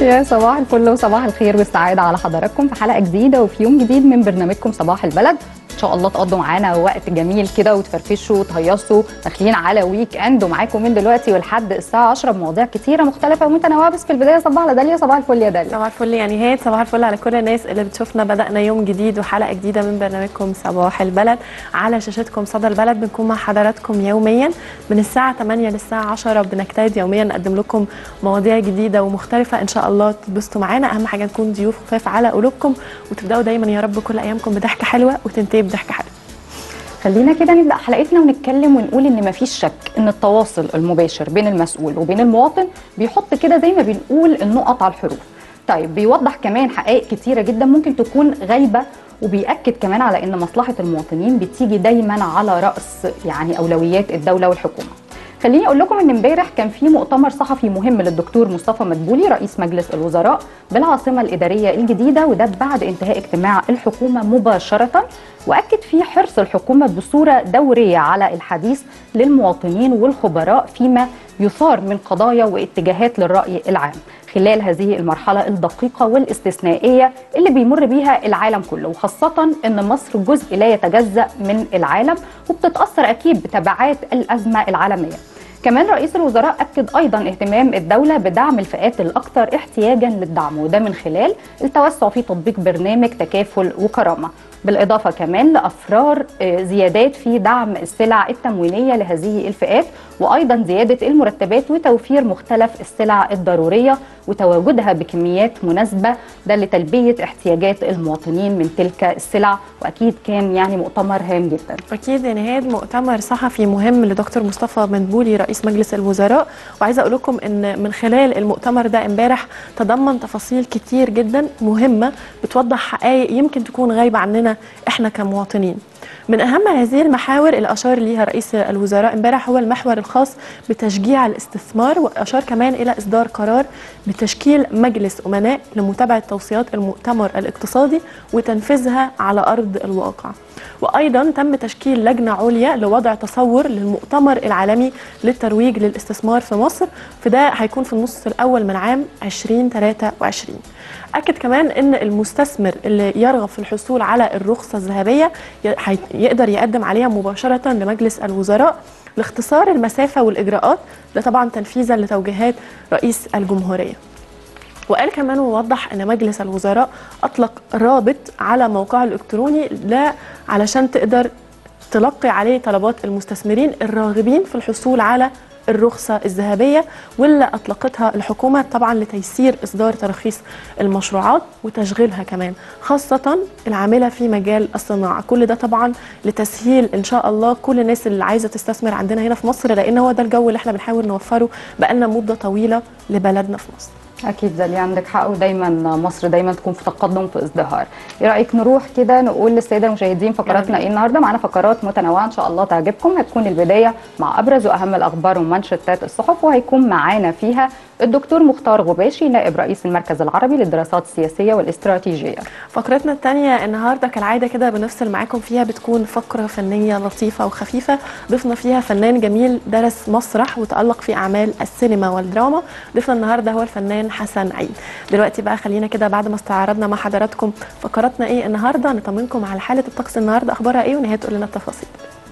يا صباح الفل وصباح الخير والسعادة على حضراتكم في حلقة جديدة وفي يوم جديد من برنامجكم صباح البلد إن شاء الله تقضوا معانا وقت جميل كده وتفرفشوا وتهيصوا داخلين على ويك اند ومعاكم من دلوقتي ولحد الساعة 10 بمواضيع كتيرة مختلفة ومتنوعة بس في البداية صباح على داليا صباح الفل يا داليا صباح الفل يا نهاد صباح الفل على كل الناس اللي بتشوفنا بدأنا يوم جديد وحلقة جديدة من برنامجكم صباح البلد على شاشتكم صدى البلد بنكون مع حضراتكم يوميا من الساعة 8 للساعة 10 بنجتهد يوميا نقدم لكم مواضيع جديدة ومختلفة إن شاء الله تتبسطوا معانا أهم حاجة نكون ضيوف خفاف على قلوبكم وتبدأوا دايما يا رب كل أيامكم بضحكة حلوة وتنتهي بضحكة حلوة خلينا كده نبدا حلقتنا ونتكلم ونقول ان مفيش شك ان التواصل المباشر بين المسؤول وبين المواطن بيحط كده زي ما بنقول النقط على الحروف طيب بيوضح كمان حقائق كتيره جدا ممكن تكون غايبه وبيأكد كمان على ان مصلحه المواطنين بتيجي دايما على راس يعني اولويات الدوله والحكومه خليني اقول لكم ان امبارح كان في مؤتمر صحفي مهم للدكتور مصطفى مدبولي رئيس مجلس الوزراء بالعاصمه الاداريه الجديده وده بعد انتهاء اجتماع الحكومه مباشره واكد فيه حرص الحكومه بصوره دوريه على الحديث للمواطنين والخبراء فيما يثار من قضايا واتجاهات للراي العام خلال هذه المرحله الدقيقه والاستثنائيه اللي بيمر بيها العالم كله وخاصه ان مصر جزء لا يتجزا من العالم وبتتاثر اكيد بتبعات الازمه العالميه كمان رئيس الوزراء أكد أيضا اهتمام الدولة بدعم الفئات الأكثر احتياجا للدعم وده من خلال التوسع في تطبيق برنامج تكافل وكرامة بالإضافة كمان لأفرار زيادات في دعم السلع التموينية لهذه الفئات وأيضا زيادة المرتبات وتوفير مختلف السلع الضرورية وتواجدها بكميات مناسبة ده لتلبية احتياجات المواطنين من تلك السلع وأكيد كان يعني مؤتمر هام جدا أكيد يا نهاد مؤتمر صحفي مهم لدكتور مصطفى مدبولي رئيس مجلس الوزراء وعايزة أقول لكم أن من خلال المؤتمر ده امبارح تضمن تفاصيل كتير جدا مهمة بتوضح حقائق يمكن تكون غايبة عننا إحنا كمواطنين من اهم هذه المحاور اللي اشار ليها رئيس الوزراء امبارح هو المحور الخاص بتشجيع الاستثمار واشار كمان الى اصدار قرار بتشكيل مجلس امناء لمتابعه توصيات المؤتمر الاقتصادي وتنفيذها على ارض الواقع وايضا تم تشكيل لجنه عليا لوضع تصور للمؤتمر العالمي للترويج للاستثمار في مصر فده هيكون في النص الاول من عام 2023 اكد كمان ان المستثمر اللي يرغب في الحصول على الرخصه الذهبيه يقدر يقدم عليها مباشره لمجلس الوزراء لاختصار المسافه والاجراءات ده طبعا تنفيذا لتوجيهات رئيس الجمهوريه وقال كمان ووضح ان مجلس الوزراء اطلق رابط على موقعه الالكتروني لا علشان تقدر تلقي عليه طلبات المستثمرين الراغبين في الحصول على الرخصة الذهبية واللي أطلقتها الحكومة طبعا لتيسير إصدار تراخيص المشروعات وتشغيلها كمان خاصة العاملة في مجال الصناعة كل ده طبعا لتسهيل إن شاء الله كل الناس اللي عايزة تستثمر عندنا هنا في مصر لأن هو ده الجو اللي احنا بنحاول نوفره بقالنا مدة طويلة لبلدنا في مصر اكيد زي عندك حق ودايما مصر دايما تكون في تقدم في ازدهار ايه رايك نروح كده نقول للساده المشاهدين فقراتنا ايه النهارده معانا فقرات متنوعه ان شاء الله تعجبكم هتكون البدايه مع ابرز واهم الاخبار ومانشيتات الصحف وهيكون معانا فيها الدكتور مختار غباشي نائب رئيس المركز العربي للدراسات السياسيه والاستراتيجيه فقرتنا الثانيه النهارده كالعاده كده بنفصل معاكم فيها بتكون فقره فنيه لطيفه وخفيفه ضفنا فيها فنان جميل درس مسرح وتالق في اعمال السينما والدراما ضيفنا النهارده هو الفنان حسن عيد دلوقتي بقى خلينا كده بعد ما استعرضنا مع حضراتكم فقراتنا ايه النهارده نطمنكم على حاله الطقس النهارده اخبارها ايه ونهايه تقول لنا التفاصيل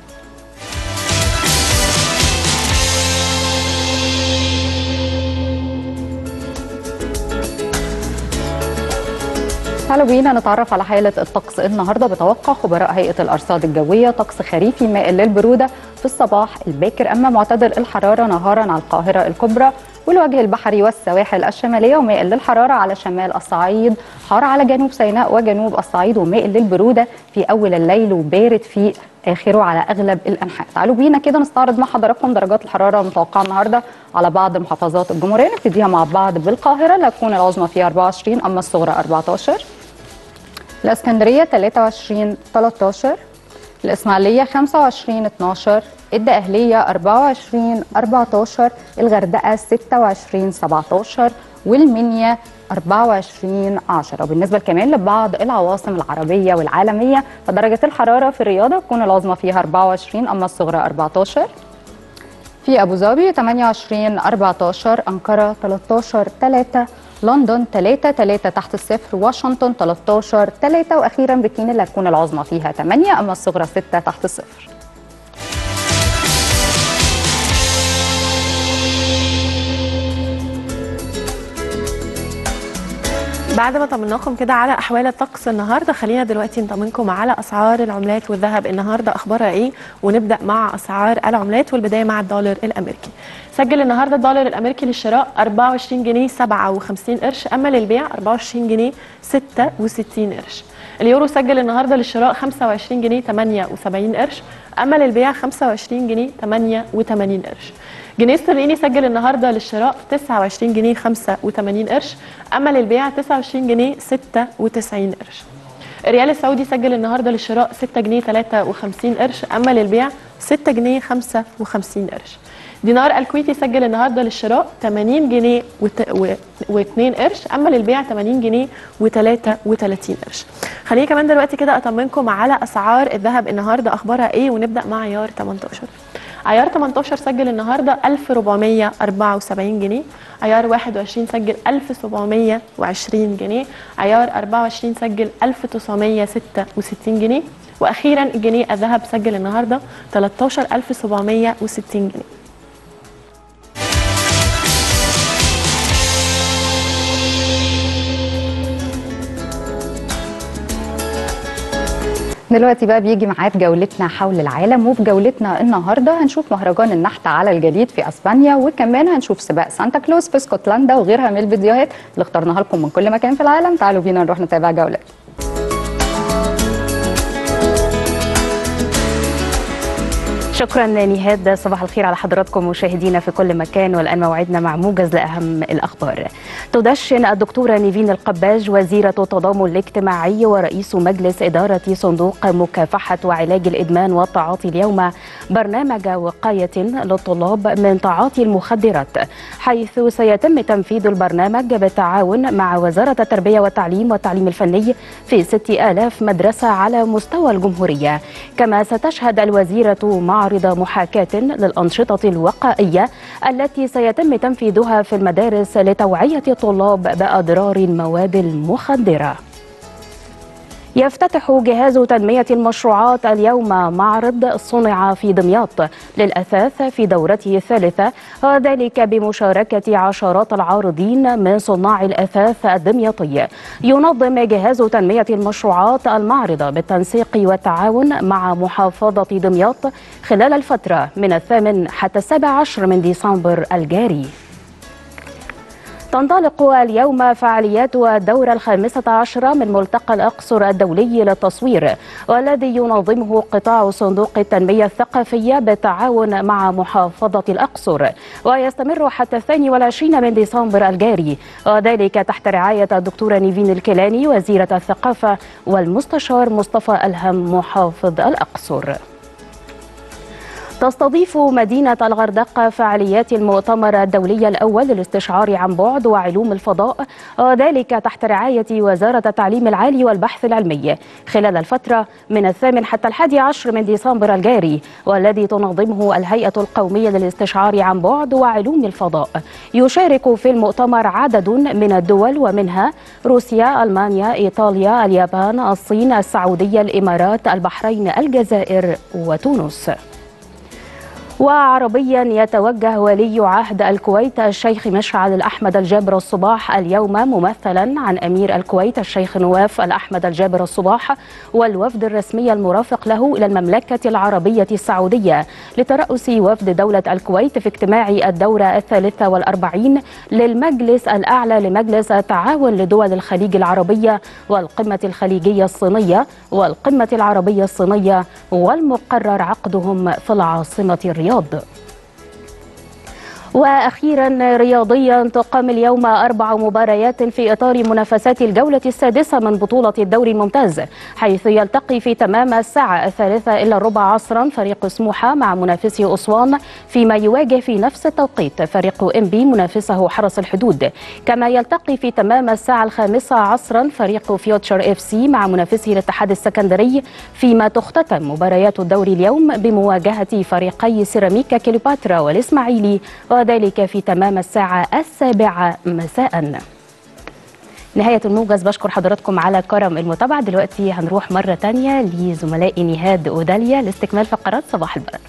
تعالوا بينا نتعرف على حالة الطقس النهارده بتوقع خبراء هيئة الأرصاد الجوية طقس خريفي مائل للبرودة في الصباح الباكر أما معتدل الحرارة نهارا على القاهرة الكبرى والوجه البحري والسواحل الشمالية ومائل للحرارة على شمال الصعيد حار على جنوب سيناء وجنوب الصعيد ومائل للبرودة في أول الليل وبارد في آخره على أغلب الأنحاء تعالوا بينا كده نستعرض مع حضراتكم درجات الحرارة المتوقعة النهاردة على بعض محافظات الجمهورية نبتديها مع بعض بالقاهرة لتكون العظمى فيها 24 أما الصغرى 14 الاسكندريه 23 13 الاسماعيليه 25 12 الدقهليه 24 14 الغردقه 26 17 والمنيا 24 10 وبالنسبه كمان لبعض العواصم العربيه والعالميه فدرجه الحراره في الرياضه تكون العظمى فيها 24 اما الصغرى 14 في ابو ظبي 28 14 انقره 13 3 لندن 3 3 تحت الصفر واشنطن 13 3 واخيرا بكين اللي هتكون العظمى فيها 8 اما الصغرى 6 تحت الصفر بعد ما طمناكم كده على احوال الطقس النهارده خلينا دلوقتي نطمنكم على اسعار العملات والذهب النهارده اخبارها ايه ونبدا مع اسعار العملات والبدايه مع الدولار الامريكي سجل النهارده الدولار الامريكي للشراء 24 جنيه 57 قرش اما للبيع 24 جنيه 66 قرش اليورو سجل النهارده للشراء 25 جنيه 78 قرش اما للبيع 25 جنيه 88 قرش جنيه استرليني سجل النهارده للشراء 29 جنيه 85 قرش اما للبيع 29 جنيه 96 قرش الريال السعودي سجل النهارده للشراء 6 جنيه 53 قرش اما للبيع 6 جنيه 55 قرش دينار الكويتي سجل النهارده للشراء 80 جنيه و2 قرش اما للبيع 80 جنيه و33 قرش خليني كمان دلوقتي كده اطمنكم على اسعار الذهب النهارده اخبارها ايه ونبدا مع عيار 18 عيار 18 سجل النهارده 1474 جنيه عيار 21 سجل 1720 جنيه عيار 24 سجل 1966 جنيه واخيرا الجنيه الذهب سجل النهارده 13760 جنيه دلوقتي بقى بيجي ميعاد جولتنا حول العالم وفي جولتنا النهارده هنشوف مهرجان النحت على الجليد في اسبانيا وكمان هنشوف سباق سانتا كلوز في اسكتلندا وغيرها من الفيديوهات اللي اخترناها لكم من كل مكان في العالم تعالوا بينا نروح نتابع جولات شكرا نهاد صباح الخير على حضراتكم مشاهدينا في كل مكان والان موعدنا مع موجز لاهم الاخبار. تدشن الدكتوره نيفين القباج وزيره التضامن الاجتماعي ورئيس مجلس اداره صندوق مكافحه وعلاج الادمان والتعاطي اليوم برنامج وقايه للطلاب من تعاطي المخدرات حيث سيتم تنفيذ البرنامج بالتعاون مع وزاره التربيه والتعليم والتعليم الفني في 6000 مدرسه على مستوى الجمهوريه. كما ستشهد الوزيره مع معرض محاكاة للأنشطة الوقائية التي سيتم تنفيذها في المدارس لتوعية الطلاب بأضرار المواد المخدرة. يفتتح جهاز تنمية المشروعات اليوم معرض صنع في دمياط للأثاث في دورته الثالثة وذلك بمشاركة عشرات العارضين من صناع الأثاث الدمياطي ينظم جهاز تنمية المشروعات المعرض بالتنسيق والتعاون مع محافظة دمياط خلال الفترة من الثامن حتى السابع عشر من ديسمبر الجاري تنطلق اليوم فعاليات الدورة الخامسة عشرة من ملتقى الأقصر الدولي للتصوير والذي ينظمه قطاع صندوق التنمية الثقافية بالتعاون مع محافظة الأقصر ويستمر حتى الثاني والعشرين من ديسمبر الجاري وذلك تحت رعاية الدكتورة نيفين الكيلاني وزيرة الثقافة والمستشار مصطفى ألهم محافظ الأقصر تستضيف مدينة الغردقة فعاليات المؤتمر الدولي الأول للاستشعار عن بعد وعلوم الفضاء وذلك تحت رعاية وزارة التعليم العالي والبحث العلمي خلال الفترة من الثامن حتى الحادي عشر من ديسمبر الجاري والذي تنظمه الهيئة القومية للاستشعار عن بعد وعلوم الفضاء يشارك في المؤتمر عدد من الدول ومنها روسيا، ألمانيا، إيطاليا، اليابان، الصين، السعودية، الإمارات، البحرين، الجزائر وتونس. وعربيا يتوجه ولي عهد الكويت الشيخ مشعل الأحمد الجابر الصباح اليوم ممثلا عن أمير الكويت الشيخ نواف الأحمد الجابر الصباح والوفد الرسمي المرافق له إلى المملكة العربية السعودية لترأس وفد دولة الكويت في اجتماع الدورة الثالثة والأربعين للمجلس الأعلى لمجلس التعاون لدول الخليج العربية والقمة الخليجية الصينية والقمة العربية الصينية والمقرر عقدهم في العاصمة الرياض الرياض واخيرا رياضيا تقام اليوم اربع مباريات في اطار منافسات الجوله السادسه من بطوله الدوري الممتاز حيث يلتقي في تمام الساعه الثالثه الا الربع عصرا فريق سموحه مع منافسه اسوان فيما يواجه في نفس التوقيت فريق ام بي منافسه حرس الحدود كما يلتقي في تمام الساعه الخامسه عصرا فريق فيوتشر اف سي مع منافسه الاتحاد السكندري فيما تختتم مباريات الدوري اليوم بمواجهه فريقي سيراميكا كليوباترا والاسماعيلي وذلك في تمام الساعة السابعة مساء نهاية الموجز بشكر حضراتكم على كرم المتابعة دلوقتي هنروح مرة تانية لزملائي نهاد وداليا لاستكمال فقرات صباح البلد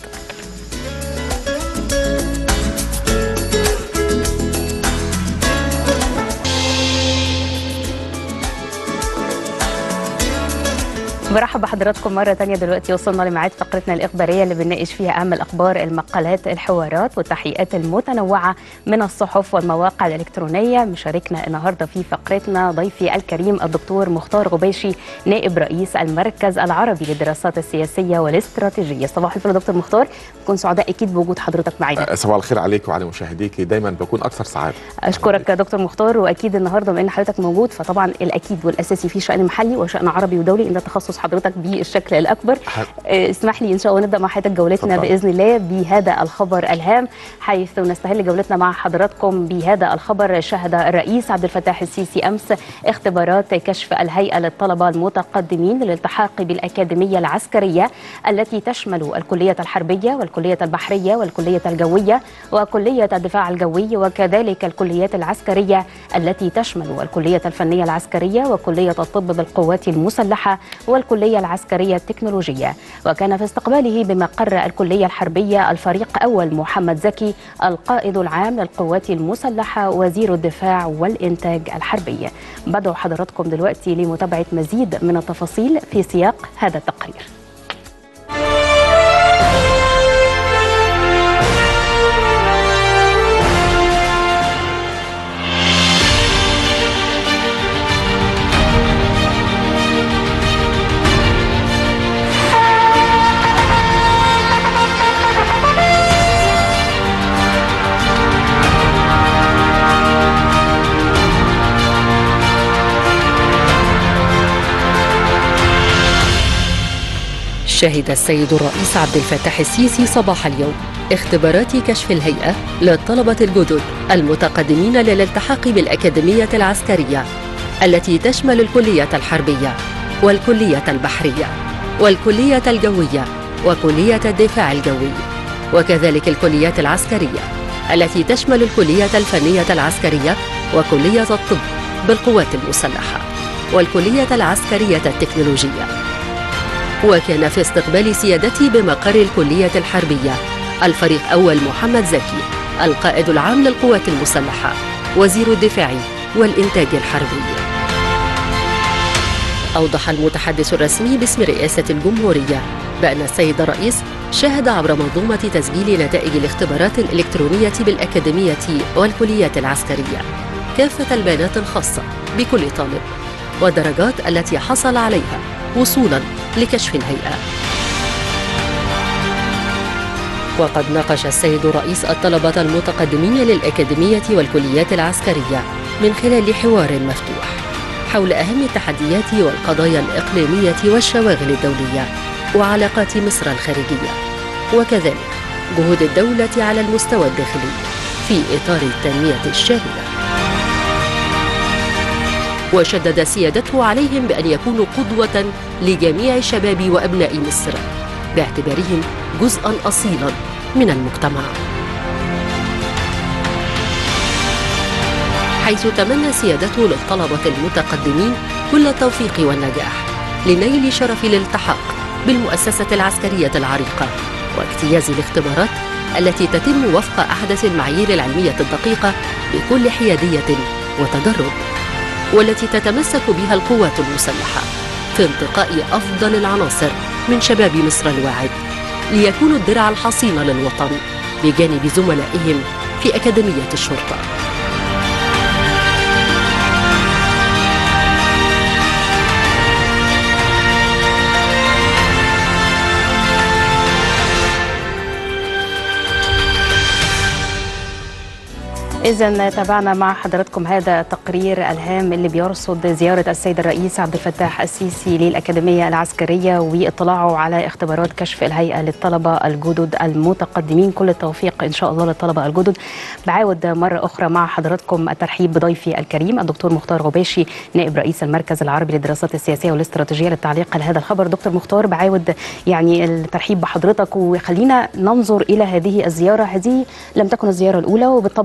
برحب بحضراتكم مرة تانية دلوقتي وصلنا لميعاد فقرتنا الإخبارية اللي بنناقش فيها أهم الأخبار المقالات الحوارات والتحقيقات المتنوعة من الصحف والمواقع الإلكترونية مشاركنا النهاردة في فقرتنا ضيفي الكريم الدكتور مختار غباشي نائب رئيس المركز العربي للدراسات السياسية والاستراتيجية صباح الفل دكتور مختار نكون سعداء أكيد بوجود حضرتك معانا صباح الخير عليك وعلى مشاهديك دايما بكون اكثر سعاده اشكرك يا دكتور مختار واكيد النهارده بما ان حضرتك موجود فطبعا الاكيد والاساسي في شان محلي وشان عربي ودولي ان ده تخصص حضرتك بالشكل الاكبر ح- آه، اسمح لي ان شاء الله نبدا مع حضرتك جولتنا اتفضل. باذن الله بهذا الخبر الهام حيث نستهل جولتنا مع حضراتكم بهذا الخبر شهد الرئيس عبد الفتاح السيسي امس اختبارات كشف الهيئه للطلبه المتقدمين للالتحاق بالاكاديميه العسكريه التي تشمل الكليه الحربيه والكليه البحريه والكليه الجويه وكليه الدفاع الجوي وكذلك الكليات العسكريه التي تشمل الكليه الفنيه العسكريه وكليه الطب بالقوات المسلحه والكليه العسكريه التكنولوجيه وكان في استقباله بمقر الكليه الحربيه الفريق اول محمد زكي القائد العام للقوات المسلحه وزير الدفاع والانتاج الحربي بدعو حضراتكم دلوقتي لمتابعه مزيد من التفاصيل في سياق هذا التقرير شهد السيد الرئيس عبد الفتاح السيسي صباح اليوم اختبارات كشف الهيئة للطلبة الجدد المتقدمين للالتحاق بالأكاديمية العسكرية التي تشمل الكلية الحربية والكلية البحرية والكلية الجوية وكلية الدفاع الجوي وكذلك الكليات العسكرية التي تشمل الكلية الفنية العسكرية وكلية الطب بالقوات المسلحة والكلية العسكرية التكنولوجية وكان في استقبال سيادتي بمقر الكلية الحربية الفريق أول محمد زكي القائد العام للقوات المسلحة وزير الدفاع والإنتاج الحربي أوضح المتحدث الرسمي باسم رئاسة الجمهورية بأن السيد الرئيس شهد عبر منظومة تسجيل نتائج الاختبارات الإلكترونية بالأكاديمية والكليات العسكرية كافة البيانات الخاصة بكل طالب والدرجات التي حصل عليها وصولا لكشف الهيئة وقد ناقش السيد الرئيس الطلبة المتقدمين للأكاديمية والكليات العسكرية من خلال حوار مفتوح حول أهم التحديات والقضايا الإقليمية والشواغل الدولية وعلاقات مصر الخارجية وكذلك جهود الدولة على المستوى الداخلي في إطار التنمية الشاملة وشدد سيادته عليهم بأن يكونوا قدوة لجميع شباب وأبناء مصر باعتبارهم جزءا أصيلا من المجتمع حيث تمنى سيادته للطلبة المتقدمين كل التوفيق والنجاح لنيل شرف الالتحاق بالمؤسسة العسكرية العريقة واجتياز الاختبارات التي تتم وفق أحدث المعايير العلمية الدقيقة بكل حيادية وتدرج والتي تتمسك بها القوات المسلحة في انتقاء أفضل العناصر من شباب مصر الواعد ليكونوا الدرع الحصين للوطن بجانب زملائهم في أكاديمية الشرطة إذا تابعنا مع حضراتكم هذا التقرير الهام اللي بيرصد زيارة السيد الرئيس عبد الفتاح السيسي للأكاديمية العسكرية واطلاعه على اختبارات كشف الهيئة للطلبة الجدد المتقدمين كل التوفيق إن شاء الله للطلبة الجدد بعاود مرة أخرى مع حضراتكم الترحيب بضيفي الكريم الدكتور مختار غباشي نائب رئيس المركز العربي للدراسات السياسية والاستراتيجية للتعليق على هذا الخبر دكتور مختار بعاود يعني الترحيب بحضرتك وخلينا ننظر إلى هذه الزيارة هذه لم تكن الزيارة الأولى وبالطبع صحيح. لم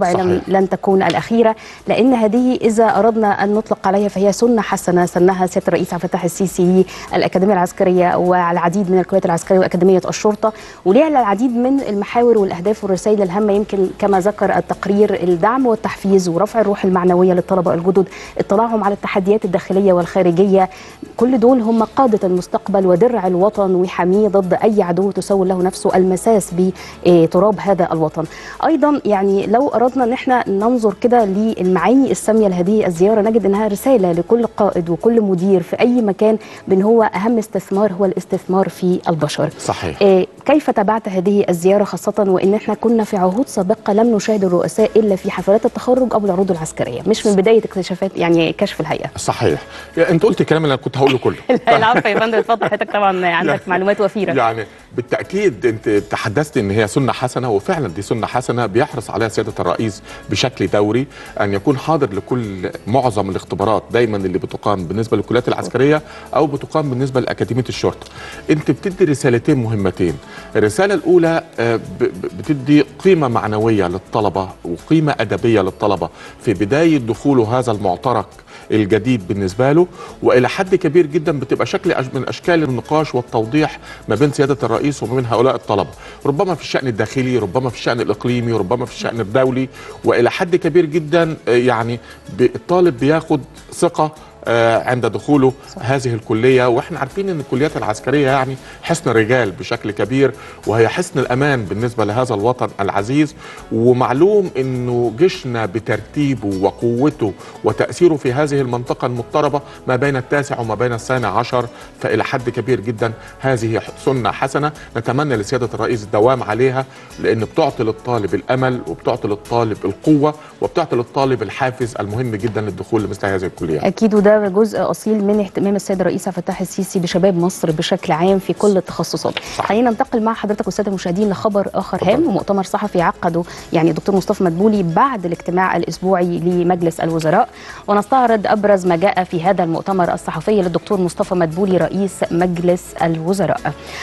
لن تكون الاخيره لان هذه اذا اردنا ان نطلق عليها فهي سنه حسنه سنها سياده الرئيس عبد الفتاح السيسي الاكاديميه العسكريه والعديد من الكليات العسكريه واكاديميه الشرطه وليها العديد من المحاور والاهداف والرسائل الهامه يمكن كما ذكر التقرير الدعم والتحفيز ورفع الروح المعنويه للطلبه الجدد اطلاعهم على التحديات الداخليه والخارجيه كل دول هم قاده المستقبل ودرع الوطن وحاميه ضد اي عدو تسول له نفسه المساس بتراب هذا الوطن ايضا يعني لو اردنا ان احنا ننظر كده للمعاني الساميه لهذه الزياره نجد انها رساله لكل قائد وكل مدير في اي مكان بان هو اهم استثمار هو الاستثمار في البشر صحيح إيه، كيف تابعت هذه الزيارة خاصة وإن إحنا كنا في عهود سابقة لم نشاهد الرؤساء إلا في حفلات التخرج أو العروض العسكرية مش من بداية اكتشافات يعني كشف الهيئة صحيح يعني انت قلت الكلام اللي انا كنت هقوله كله العفو يا فندم اتفضل حضرتك طبعا عندك يعني- معلومات وفيرة يعني بالتاكيد انت تحدثت ان هي سنه حسنه وفعلا دي سنه حسنه بيحرص عليها سياده الرئيس بشكل دوري ان يكون حاضر لكل معظم الاختبارات دايما اللي بتقام بالنسبه للكليات العسكريه او بتقام بالنسبه لاكاديميه الشرطه. انت بتدي رسالتين مهمتين، الرساله الاولى آه، ب- ب- بتدي قيمه معنويه للطلبه وقيمه ادبيه للطلبه في بدايه دخوله هذا المعترك الجديد بالنسبه له والى حد كبير جدا بتبقى شكل أش- من اشكال النقاش والتوضيح ما بين سياده الرئيس وما بين هؤلاء الطلبه ربما في الشان الداخلي ربما في الشان الاقليمي ربما في الشان الدولي والى حد كبير جدا آه، يعني ب- الطالب بياخد ثقه آه، عند دخوله هذه الكليه واحنا عارفين ان الكليات العسكريه يعني حصن الرجال بشكل كبير وهي حصن الامان بالنسبه لهذا الوطن العزيز ومعلوم انه جيشنا بترتيبه وقوته وتاثيره في هذه المنطقه المضطربه ما بين التاسع وما بين الثاني عشر فالى حد كبير جدا هذه سنه حسنه نتمنى لسياده الرئيس الدوام عليها لان بتعطي للطالب الامل وبتعطي للطالب القوه وبتعطي للطالب الحافز المهم جدا للدخول لمثل هذه الكليات أكيد وده جزء أصيل من اهتمام السيد الرئيس عبد الفتاح السيسي بشباب مصر بشكل عام في كل التخصصات. صح. خلينا ننتقل مع حضرتك والسادة المشاهدين لخبر آخر اتفضل. هام ومؤتمر صحفي عقده يعني الدكتور مصطفى مدبولي بعد الاجتماع الأسبوعي لمجلس الوزراء ونستعرض أبرز ما جاء في هذا المؤتمر الصحفي للدكتور مصطفى مدبولي رئيس مجلس الوزراء.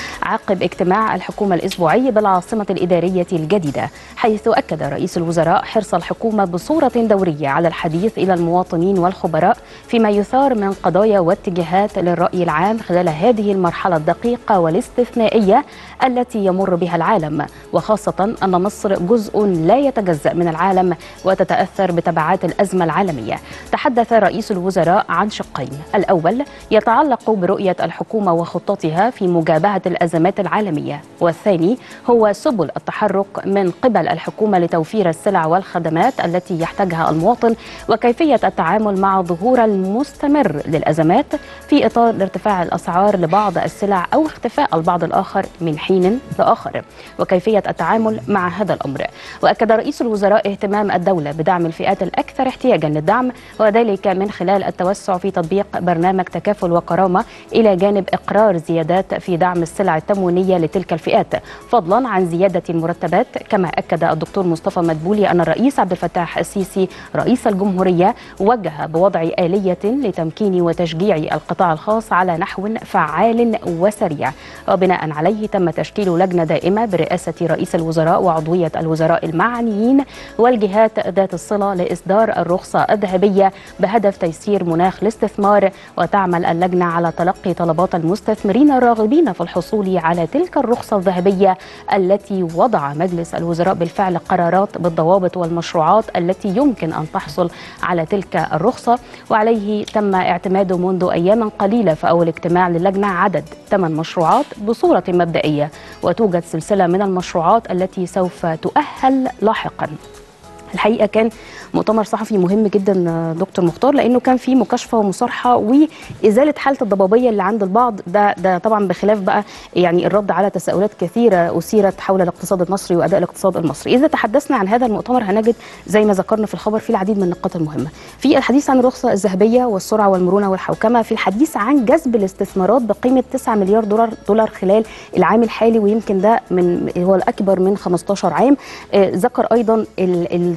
عقب اجتماع الحكومة الأسبوعي بالعاصمة الإدارية الجديدة حيث أكد رئيس الوزراء حرص الحكومة بصورة دورية على الحديث إلى المواطنين والخبراء فيما يثار من قضايا واتجاهات للرأي العام خلال هذه المرحلة الدقيقة والاستثنائية التي يمر بها العالم وخاصة أن مصر جزء لا يتجزأ من العالم وتتأثر بتبعات الأزمة العالمية تحدث رئيس الوزراء عن شقين الأول يتعلق برؤية الحكومة وخطتها في مجابهة الأزمات العالمية والثاني هو سبل التحرك من قبل الحكومة لتوفير السلع والخدمات التي يحتاجها المواطن وكيفية التعامل مع ظهور المستمر للأزمات في إطار ارتفاع الأسعار لبعض السلع أو اختفاء البعض الآخر من حين لآخر وكيفية التعامل مع هذا الأمر وأكد رئيس الوزراء اهتمام الدولة بدعم الفئات الأكثر احتياجا للدعم وذلك من خلال التوسع في تطبيق برنامج تكافل وكرامة إلى جانب إقرار زيادات في دعم السلع التموينية لتلك الفئات فضلا عن زيادة المرتبات كما أكد الدكتور مصطفى مدبولي أن الرئيس عبد الفتاح السيسي رئيس الجمهورية وجه بوضع آلية لتمكين وتشجيع القطاع الخاص على نحو فعال وسريع وبناء عليه تم تشكيل لجنة دائمة برئاسة رئيس الوزراء وعضوية الوزراء المعنيين والجهات ذات الصلة لإصدار الرخصة الذهبية بهدف تيسير مناخ الاستثمار وتعمل اللجنة على تلقي طلبات المستثمرين الراغبين في الحصول على تلك الرخصة الذهبية التي وضع مجلس الوزراء بالفعل قرارات بالضوابط والمشروعات التي يمكن أن تحصل على تلك الرخصة وعليه تم اعتماده منذ أيام قليلة في أول اجتماع للجنة عدد ثمان مشروعات بصورة مبدئية وتوجد سلسلة من المشروعات التي سوف تؤهل لاحقاً الحقيقه كان مؤتمر صحفي مهم جدا آه، دكتور مختار لانه كان فيه مكاشفه ومصارحه وازاله حاله الضبابيه اللي عند البعض ده ده طبعا بخلاف بقى يعني الرد على تساؤلات كثيره اثيرت حول الاقتصاد المصري واداء الاقتصاد المصري اذا تحدثنا عن هذا المؤتمر هنجد زي ما ذكرنا في الخبر في العديد من النقاط المهمه في الحديث عن الرخصه الذهبيه والسرعه والمرونه والحوكمه في الحديث عن جذب الاستثمارات بقيمه 9 مليار دولار دولار خلال العام الحالي ويمكن ده من هو الاكبر من 15 عام آه، ذكر ايضا ال-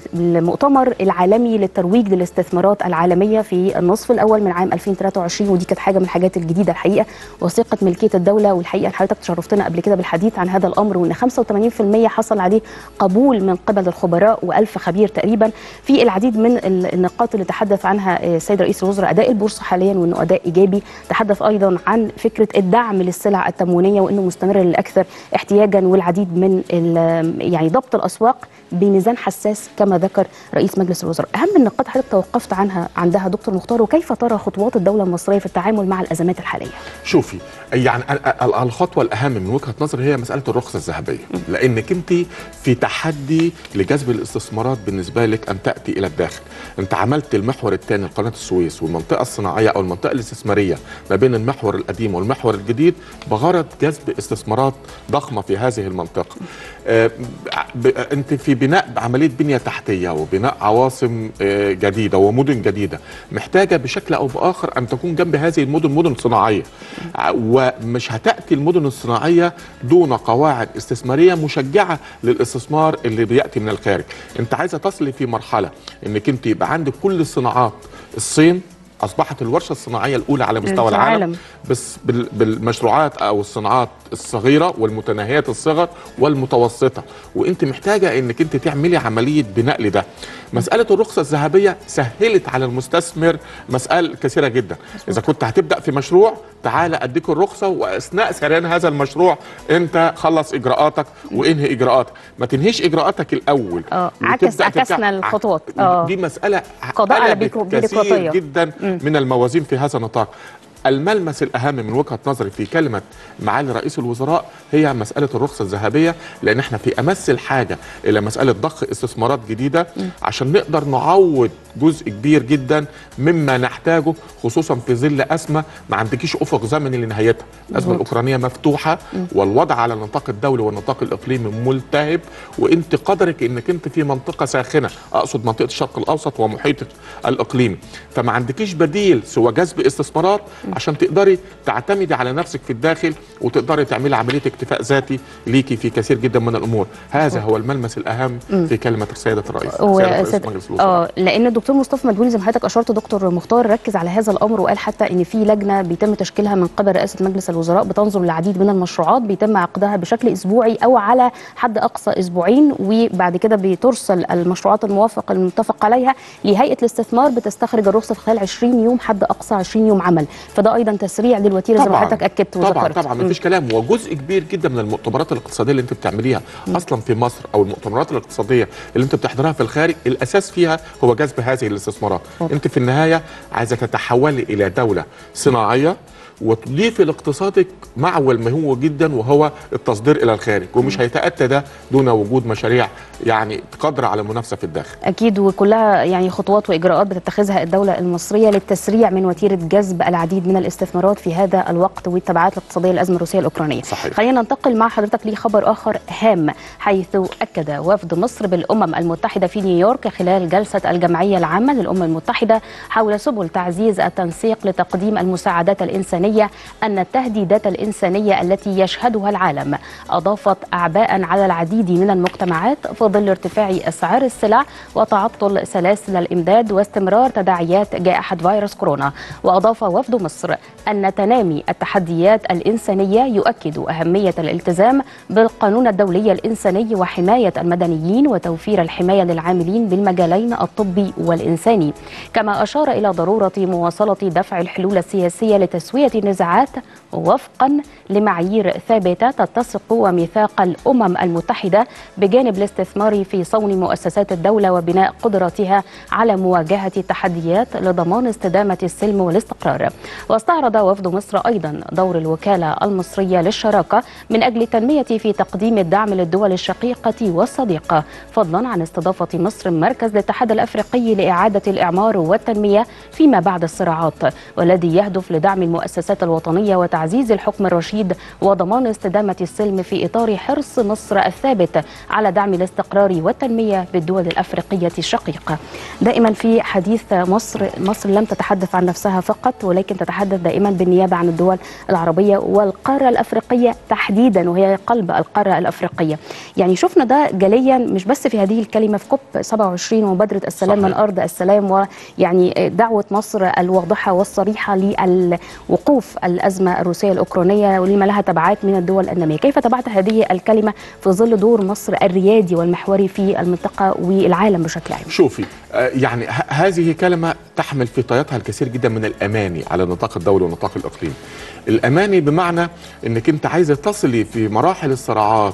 المؤتمر العالمي للترويج للاستثمارات العالميه في النصف الاول من عام 2023 ودي كانت حاجه من الحاجات الجديده الحقيقه وثيقه ملكيه الدوله والحقيقه حضرتك شرفتنا قبل كده بالحديث عن هذا الامر وان 85% حصل عليه قبول من قبل الخبراء و1000 خبير تقريبا في العديد من ال- النقاط اللي تحدث عنها آه، السيد رئيس الوزراء اداء البورصه حاليا وانه اداء ايجابي تحدث ايضا عن فكره الدعم للسلع التموينيه وانه مستمر للاكثر احتياجا والعديد من ال- يعني ضبط الاسواق بميزان حساس كما ذكر رئيس مجلس الوزراء اهم النقاط حضرتك توقفت عنها عندها دكتور مختار وكيف ترى خطوات الدوله المصريه في التعامل مع الازمات الحاليه شوفي يعني ال- ال- الخطوه الاهم من وجهه نظري هي مساله الرخصه الذهبيه لانك انت في تحدي لجذب الاستثمارات بالنسبه لك ان تاتي الى الداخل انت عملت المحور الثاني لقناه السويس والمنطقه الصناعيه او المنطقه الاستثماريه ما بين المحور القديم والمحور الجديد بغرض جذب استثمارات ضخمه في هذه المنطقه آه، ب- انت في بناء عمليه بنيه تحتيه وبناء عواصم آه، جديده ومدن جديده محتاجه بشكل او باخر ان تكون جنب هذه المدن مدن صناعيه ع- ومش هتاتي المدن الصناعيه دون قواعد استثماريه مشجعه للاستثمار اللي بياتي من الخارج انت عايزه تصلي في مرحله انك انت يبقى عندك كل الصناعات الصين اصبحت الورشه الصناعيه الاولى على مستوى في العالم العالم. بس بال- بالمشروعات او الصناعات الصغيره والمتناهيه الصغر والمتوسطه وانت محتاجه انك انت تعملي عمليه بناء لده مساله الرخصه الذهبيه سهلت على المستثمر مسائل كثيره جدا اذا كنت هتبدا في مشروع تعالى اديك الرخصه واثناء سريان هذا المشروع انت خلص اجراءاتك وانهي اجراءاتك ما تنهيش اجراءاتك الاول اه وتبدأ عكس ترجع- عكسنا الخطوات اه دي مسألة قضاء على قلبت بيرو- كثير بيروقراطية. جدا من الموازين في هذا النطاق الملمس الأهم من وجهة نظري في كلمة معالي رئيس الوزراء هي مسألة الرخصة الذهبية لأن احنا في أمس الحاجة إلى مسألة ضخ استثمارات جديدة عشان نقدر نعوض جزء كبير جدا مما نحتاجه خصوصا في ظل أزمة ما عندكيش أفق زمني لنهايتها الأزمة مظبوط. الأوكرانية مفتوحة والوضع على النطاق الدولي والنطاق الإقليمي ملتهب وأنت قدرك أنك أنت في منطقة ساخنة أقصد منطقة الشرق الأوسط ومحيطه الإقليمي فما عندكيش بديل سوى جذب استثمارات عشان تقدري تعتمدي على نفسك في الداخل وتقدري تعملي عملية اكتفاء ذاتي ليكي في كثير جدا من الأمور هذا هو الملمس الأهم في كلمة سيدة الرئيس سيادة رئيس وسيد- مجلس الوزراء اه لان الدكتور مصطفى مدبولي زي ما حضرتك اشرت دكتور مختار ركز على هذا الامر وقال حتى ان في لجنه بيتم تشكيلها من قبل رئاسه مجلس الوزراء بتنظر للعديد من المشروعات بيتم عقدها بشكل اسبوعي او على حد اقصى اسبوعين وبعد كده بترسل المشروعات الموافق المتفق عليها لهيئه الاستثمار بتستخرج الرخصه في خلال 20 يوم حد اقصى 20 يوم عمل فده ايضا تسريع للوتيره زي ما حضرتك اكدت طبعا وذكرت طبعا مفيش كلام وجزء كبير جدا من المؤتمرات الاقتصاديه اللي انت بتعمليها اصلا في مصر او المؤتمرات الاقتصاديه اللي انت بتحضرها في الخارج الاساس فيها هو جذب هذه الاستثمارات انت في النهايه عايزه تتحولي الى دوله صناعيه وتضيفي لاقتصادك معول مهم جدا وهو التصدير الى الخارج ومش هيتاتى ده دون وجود مشاريع يعني قادره على المنافسه في الداخل اكيد وكلها يعني خطوات واجراءات بتتخذها الدوله المصريه للتسريع من وتيره جذب العديد من الاستثمارات في هذا الوقت والتبعات الاقتصاديه للازمه الروسيه الاوكرانيه. صحيح. خلينا ننتقل مع حضرتك لخبر اخر هام حيث اكد وفد مصر بالامم المتحده في نيويورك خلال جلسه الجمعيه العامه للامم المتحده حول سبل تعزيز التنسيق لتقديم المساعدات الانسانيه ان التهديدات الانسانيه التي يشهدها العالم اضافت اعباء على العديد من المجتمعات في ظل ارتفاع اسعار السلع وتعطل سلاسل الامداد واستمرار تداعيات جائحه فيروس كورونا واضاف وفد مصر ان تنامي التحديات الانسانيه يؤكد اهميه الالتزام بالقانون الدولي الانساني وحمايه المدنيين وتوفير الحمايه للعاملين بالمجالين الطبي والانساني كما اشار الى ضروره مواصله دفع الحلول السياسيه لتسويه النزاعات وفقا لمعايير ثابته تتسق وميثاق الامم المتحده بجانب الاستثمار في صون مؤسسات الدوله وبناء قدرتها على مواجهه التحديات لضمان استدامه السلم والاستقرار. واستعرض وفد مصر ايضا دور الوكاله المصريه للشراكه من اجل التنميه في تقديم الدعم للدول الشقيقه والصديقه فضلا عن استضافه مصر مركز الاتحاد الافريقي لاعاده الاعمار والتنميه فيما بعد الصراعات والذي يهدف لدعم المؤسسات المؤسسات الوطنية وتعزيز الحكم الرشيد وضمان استدامة السلم في إطار حرص مصر الثابت على دعم الاستقرار والتنمية بالدول الأفريقية الشقيقة دائما في حديث مصر مصر لم تتحدث عن نفسها فقط ولكن تتحدث دائما بالنيابة عن الدول العربية والقارة الأفريقية تحديدا وهي قلب القارة الأفريقية يعني شفنا ده جليا مش بس في هذه الكلمة في كوب 27 ومبادرة السلام صحيح. من أرض السلام ويعني دعوة مصر الواضحة والصريحة للوقوف الأزمة الروسية الأوكرانية ولما لها تبعات من الدول النامية كيف تبعت هذه الكلمة في ظل دور مصر الريادي والمحوري في المنطقة والعالم بشكل عام شوفي آه، يعني ه- هذه كلمة تحمل في طياتها الكثير جدا من الأماني على النطاق الدولي والنطاق الإقليمي الأماني بمعنى أنك أنت عايزة تصلي في مراحل الصراعات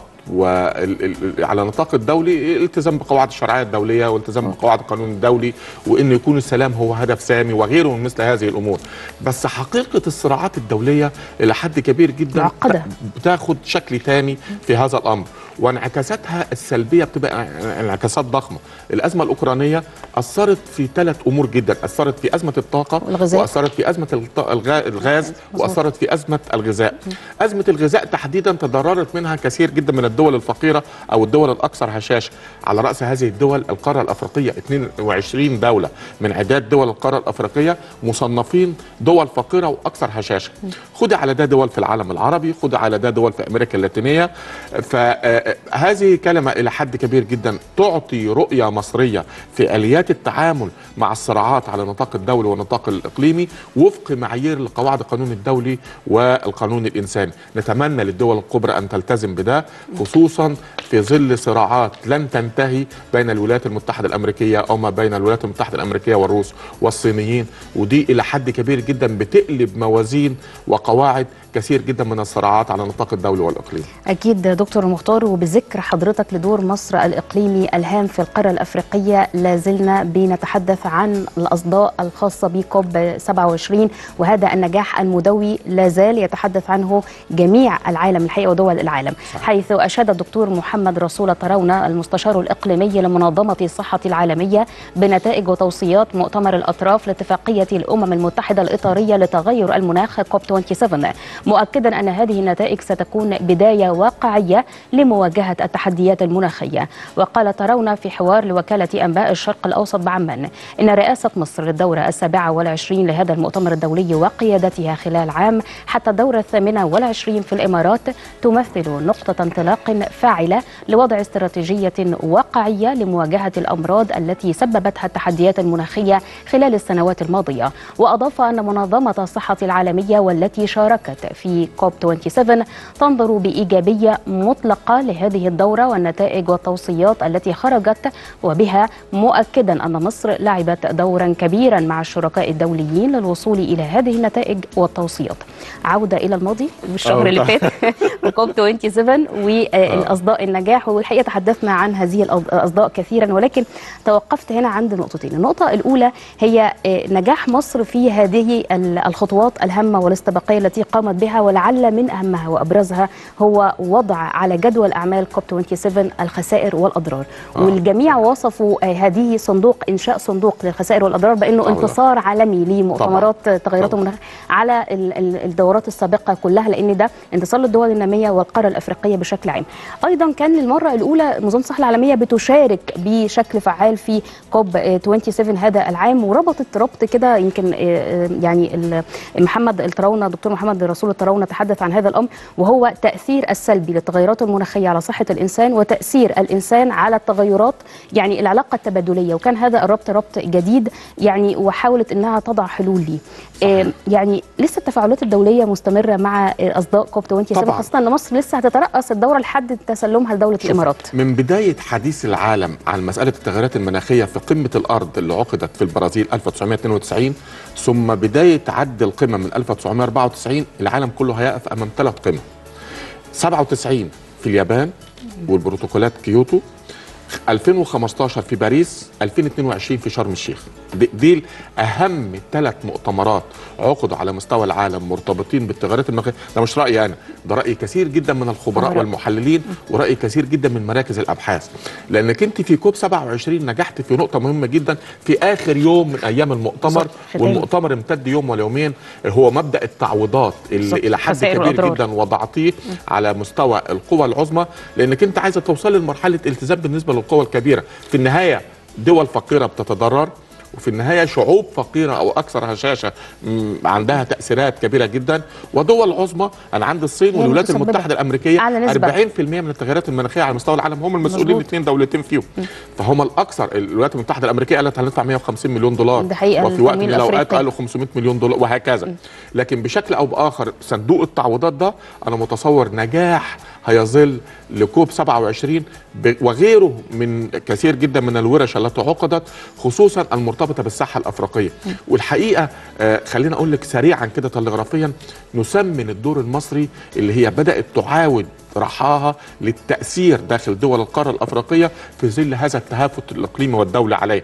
وعلى النطاق الدولي الالتزام بقواعد الشرعيه الدوليه والالتزام بقواعد القانون الدولي وان يكون السلام هو هدف سامي وغيره من مثل هذه الامور بس حقيقه الصراعات الدوليه الى حد كبير جدا معقدة. بتاخد شكل تاني في هذا الامر وانعكاساتها السلبيه بتبقى انعكاسات ضخمه الازمه الاوكرانيه اثرت في ثلاث امور جدا اثرت في ازمه الطاقه والغذاء. واثرت في ازمه الط- الغا- الغاز واثرت في ازمه الغذاء ازمه الغذاء تحديدا تضررت منها كثير جدا من الدول الفقيره او الدول الاكثر هشاشه على راس هذه الدول القاره الافريقيه 22 دوله من عداد دول القاره الافريقيه مصنفين دول فقيره واكثر هشاشه خد على ده دول في العالم العربي خد على ده دول في امريكا اللاتينيه فهذه كلمه الى حد كبير جدا تعطي رؤيه مصريه في اليات التعامل مع الصراعات على النطاق الدولي والنطاق الاقليمي وفق معايير قواعد القانون الدولي والقانون الانساني نتمنى للدول الكبرى ان تلتزم بده خصوصا في ظل صراعات لن تنتهي بين الولايات المتحده الامريكيه او ما بين الولايات المتحده الامريكيه والروس والصينيين ودي الى حد كبير جدا بتقلب موازين وقواعد كثير جدا من الصراعات على النطاق الدولي والاقليمي أكيد دكتور مختار وبذكر حضرتك لدور مصر الإقليمي الهام في القارة الأفريقية لازلنا بنتحدث عن الأصداء الخاصة بكوب 27 وهذا النجاح المدوي لازال يتحدث عنه جميع العالم الحقيقة ودول العالم حيث أشاد الدكتور محمد رسول طرونة المستشار الإقليمي لمنظمة الصحة العالمية بنتائج وتوصيات مؤتمر الأطراف لاتفاقية الأمم المتحدة الإطارية لتغير المناخ كوب 27 مؤكدا أن هذه النتائج ستكون بداية واقعية لمواجهة التحديات المناخية وقال ترون في حوار لوكالة أنباء الشرق الأوسط بعمان إن رئاسة مصر للدورة السابعة والعشرين لهذا المؤتمر الدولي وقيادتها خلال عام حتى الدورة الثامنة والعشرين في الإمارات تمثل نقطة انطلاق فاعلة لوضع استراتيجية واقعية لمواجهة الأمراض التي سببتها التحديات المناخية خلال السنوات الماضية وأضاف أن منظمة الصحة العالمية والتي شاركت في كوب 27 تنظر بإيجابية مطلقة لهذه الدورة والنتائج والتوصيات التي خرجت وبها مؤكدا أن مصر لعبت دورا كبيرا مع الشركاء الدوليين للوصول إلى هذه النتائج والتوصيات عودة إلى الماضي والشهر آه، اللي فات وكوب 27 والأصداء النجاح والحقيقة تحدثنا عن هذه الأص- الأصداء كثيرا ولكن توقفت هنا عند نقطتين النقطة الأولى هي آه، نجاح مصر في هذه ال- الخطوات الهامة والاستباقية التي قامت بها ولعل من أهمها وأبرزها هو وضع على جدول أعمال كوب 27 الخسائر والأضرار آه. والجميع وصفوا آه، هذه صندوق إنشاء صندوق للخسائر والأضرار بأنه طبعاً. انتصار عالمي لمؤتمرات تغيرات طبعاً. المناخ على ال- ال- الدورات السابقة كلها لأن ده انتصار للدول النامية والقارة الأفريقية بشكل عام أيضا كان للمرة الأولى منظمة الصحة العالمية بتشارك بشكل فعال في كوب آه، 27 هذا العام وربطت ربط كده يمكن آه، آه، يعني ال- محمد التراونه دكتور محمد رسول التراونه تحدث عن هذا الامر وهو تاثير السلبي للتغيرات المناخيه على صحه الانسان وتاثير الانسان على التغيرات يعني العلاقه التبادليه وكان هذا الربط ربط جديد يعني وحاولت انها تضع حلول ليه آه، يعني لسه التفاعلات الدوليه مستمره مع آه، اصداء كوب 27 طبعاً. خاصه ان مصر لسه هتترأس الدوره لحد تسلمها لدوله شوف، الامارات من بداية حديث العالم عن مسألة التغيرات المناخية في قمة الأرض اللي عقدت في البرازيل 1992 ثم بداية عد القمة من 1994 العالم كله هيقف أمام ثلاث قمم 97 في اليابان والبروتوكولات كيوتو 2015 في باريس 2022 في شرم الشيخ دي, دي اهم ثلاث مؤتمرات عقدوا على مستوى العالم مرتبطين بالتغيرات المناخيه ده مش رايي انا ده راي كثير جدا من الخبراء خبراء. والمحللين وراي كثير جدا من مراكز الابحاث لانك انت في كوب 27 نجحت في نقطه مهمه جدا في اخر يوم من ايام المؤتمر بالظبط، ختام. والمؤتمر امتد يوم ولا يومين هو مبدا التعويضات اللي بالظبط، الى حد خسائر كبير وأضرار. جدا وضعتيه على مستوى القوى العظمى لانك انت عايزه توصلي لمرحله التزام بالنسبه للقوى الكبيره في النهايه دول فقيره بتتضرر وفي النهايه شعوب فقيره او اكثر هشاشه م، عندها تاثيرات كبيره جدا ودول عظمى انا عندي الصين هي والولايات المتسببة. المتحده الامريكيه أعلى نسبة. 40% من التغيرات المناخيه على مستوى العالم هم المسؤولين مظبوط. الاثنين دولتين فيهم فهم الاكثر الولايات المتحده الامريكيه قالت هندفع 150 مليون دولار ده حقيقة وفي وقت من التمويل الاوقات الأفريقي. قالوا 500 مليون دولار وهكذا لكن بشكل او باخر صندوق التعويضات ده انا متصور نجاح هيظل لكوب 27 ب- وغيره من كثير جدا من الورش التي عقدت خصوصا المرتبطه بالساحه الافريقيه والحقيقه آه خلينا اقول لك سريعا كده تلغرافيا نسمن الدور المصري اللي هي بدات تعاود رحاها للتأثير داخل دول القارة الأفريقية في ظل هذا التهافت الإقليمي والدولة عليه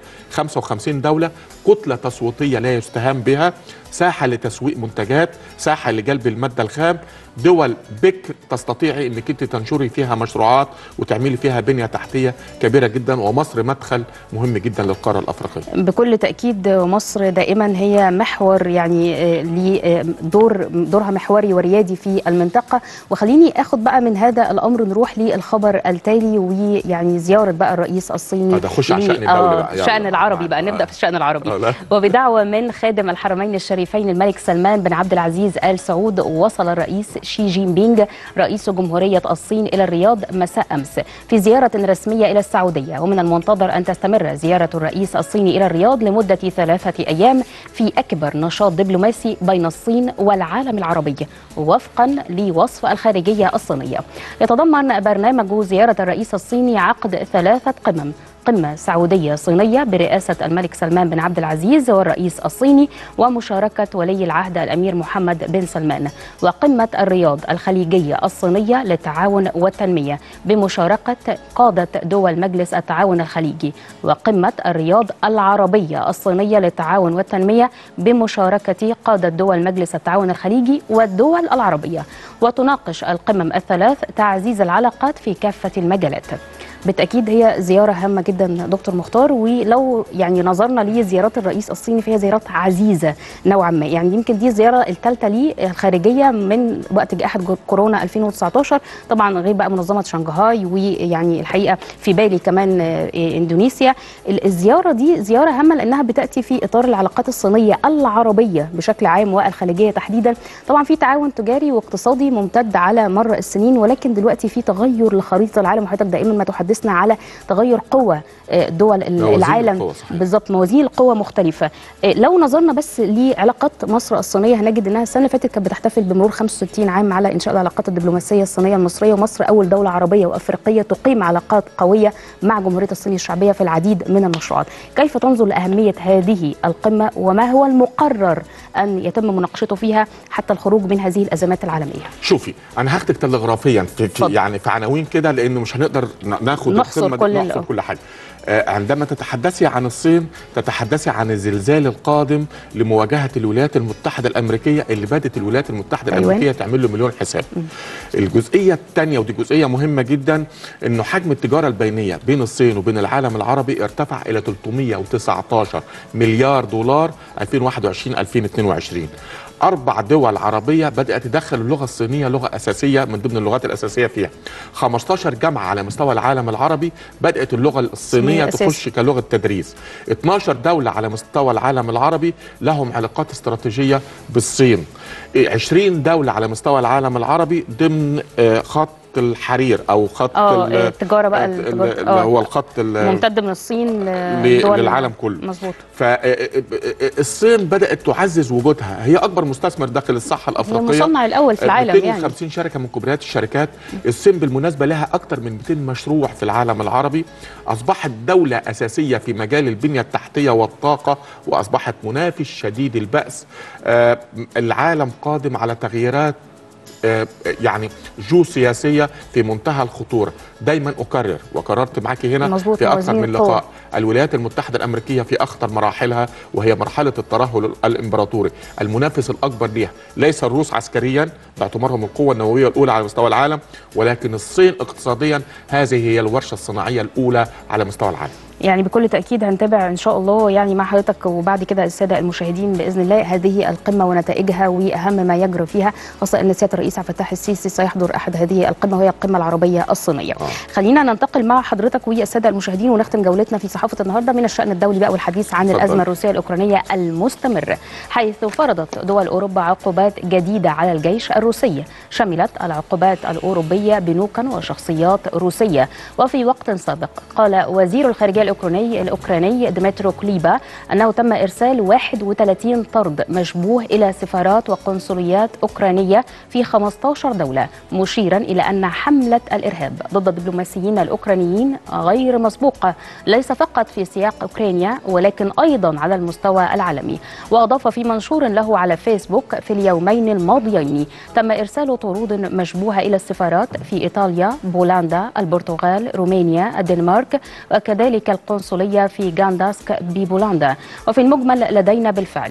55 دولة كتلة تصويتية لا يستهان بها ساحة لتسويق منتجات ساحة لجلب المادة الخام دول بكر تستطيعي انك انت تنشري فيها مشروعات وتعملي فيها بنية تحتية كبيرة جدا ومصر مدخل مهم جدا للقارة الأفريقية بكل تأكيد مصر دائما هي محور يعني آه، ليه آه، دور دورها محوري وريادي في المنطقة وخليني اخد بقى من هذا الأمر نروح للخبر التالي ويعني زيارة بقى الرئيس الصيني هذا خش على ليه- الشأن الدولي آه، بقى، يلا. الشأن العربي بقى آه. نبدأ في الشأن العربي آه، لا. وبدعوة من خادم الحرمين الشريفين الملك سلمان بن عبد العزيز آل سعود وصل الرئيس شي جين بينج رئيس جمهورية الصين إلى الرياض مساء أمس في زيارة رسمية إلى السعودية ومن المنتظر أن تستمر زيارة الرئيس الصيني إلى الرياض لمدة ثلاثة أيام في أكبر نشاط دبلوماسي بين الصين والعالم العربي وفقا لوصف الخارجية الصينية يتضمن برنامج زيارة الرئيس الصيني عقد ثلاثة قمم قمة سعودية صينية برئاسة الملك سلمان بن عبد العزيز والرئيس الصيني ومشاركة ولي العهد الأمير محمد بن سلمان وقمة الرياض الخليجية الصينية للتعاون والتنمية بمشاركة قادة دول مجلس التعاون الخليجي وقمة الرياض العربية الصينية للتعاون والتنمية بمشاركة قادة دول مجلس التعاون الخليجي والدول العربية وتناقش القمم الثلاث تعزيز العلاقات في كافة المجالات بالتاكيد هي زياره هامه جدا دكتور مختار ولو يعني نظرنا لزيارات الرئيس الصيني فهي زيارات عزيزه نوعا ما يعني يمكن دي الزياره الثالثه ليه الخارجيه من وقت جائحه جو- كورونا 2019 طبعا غير بقى منظمه شنغهاي ويعني الحقيقه في بالي كمان آه، اندونيسيا ال- الزياره دي زياره هامه لانها بتاتي في اطار العلاقات الصينيه العربيه بشكل عام والخليجيه تحديدا طبعا في تعاون تجاري واقتصادي ممتد على مر السنين ولكن دلوقتي في تغير لخريطه العالم وحضرتك دائما ما تحدثنا على تغير قوى آه، دول ال- موازين العالم القوى، صحيح. بالظبط موازين القوى مختلفه آه، لو نظرنا بس لعلاقات مصر الصينيه هنجد انها السنه اللي فاتت كانت بتحتفل بمرور 65 عام على انشاء العلاقات الدبلوماسيه الصينيه المصريه ومصر اول دوله عربيه وافريقيه تقيم علاقات قويه مع جمهوريه الصين الشعبيه في العديد من المشروعات كيف تنظر لاهميه هذه القمه وما هو المقرر ان يتم مناقشته فيها حتى الخروج من هذه الازمات العالميه شوفي انا هاخدك تلغرافيا في, في اتفضل. يعني في عناوين كده لانه مش هنقدر ن- ناخد نحصر القمة دي- كل ال- نحصر كل حاجه آه، عندما تتحدثي عن الصين تتحدثي عن الزلزال القادم لمواجهه الولايات المتحده الامريكيه اللي بدات الولايات المتحده أيوة. الامريكيه تعمل له مليون حساب الجزئيه الثانيه ودي جزئيه مهمه جدا انه حجم التجاره البينيه بين الصين وبين العالم العربي ارتفع الى 319 مليار دولار 2021 2022 اربع دول عربيه بدات تدخل اللغه الصينيه لغه اساسيه من ضمن اللغات الاساسيه فيها 15 جامعه على مستوى العالم العربي بدات اللغه الصينيه أساسي. تخش كلغه تدريس 12 دوله على مستوى العالم العربي لهم علاقات استراتيجيه بالصين 20 دوله على مستوى العالم العربي ضمن آه، خط الحرير او خط اه ال- التجاره بقى ال- التجارة- اللي آه. هو الخط ال- ممتد من الصين ل- لدول للعالم كله. مظبوط فالصين بدات تعزز وجودها هي اكبر مستثمر داخل الساحه هي الافريقيه المصنع الاول في العالم يعني 250 شركه من كبريات الشركات الصين بالمناسبه لها اكثر من 200 مشروع في العالم العربي اصبحت دوله اساسيه في مجال البنيه التحتيه والطاقه واصبحت منافس شديد الباس آه، العالم قادم على تغييرات آه، يعني جو سياسيه في منتهى الخطوره دايما اكرر وكررت معاكي هنا مظبوط، في اكثر موازين من القوى. لقاء الولايات المتحده الامريكيه في اخطر مراحلها وهي مرحله الترهل الامبراطوري المنافس الاكبر ليها ليس الروس عسكريا باعتبارهم القوه النوويه الاولى على مستوى العالم ولكن الصين اقتصاديا هذه هي الورشه الصناعيه الاولى على مستوى العالم يعني بكل تاكيد هنتابع ان شاء الله يعني مع حضرتك وبعد كده الساده المشاهدين باذن الله هذه القمه ونتائجها واهم ما يجري فيها خاصه ان سياده الرئيس عبد الفتاح السيسي سيحضر احد هذه القمه وهي القمه العربيه الصينيه. آه. خلينا ننتقل مع حضرتك والساده المشاهدين ونختم جولتنا في صحافه النهارده من الشان الدولي بقى والحديث عن اتفضل. الازمه الروسيه الاوكرانيه المستمره حيث فرضت دول اوروبا عقوبات جديده على الجيش الروسي شملت العقوبات الاوروبيه بنوكا وشخصيات روسيه وفي وقت سابق قال وزير الخارجيه الاوكراني الاوكراني ديمترو كليبا انه تم ارسال 31 طرد مشبوه الى سفارات وقنصليات اوكرانيه في 15 دوله مشيرا الى ان حمله الارهاب ضد الدبلوماسيين الاوكرانيين غير مسبوقه ليس فقط في سياق اوكرانيا ولكن ايضا على المستوى العالمي واضاف في منشور له على فيسبوك في اليومين الماضيين تم ارسال طرود مشبوهه الى السفارات في ايطاليا بولندا البرتغال رومانيا الدنمارك وكذلك القنصليه في جانداسك ببولندا وفي المجمل لدينا بالفعل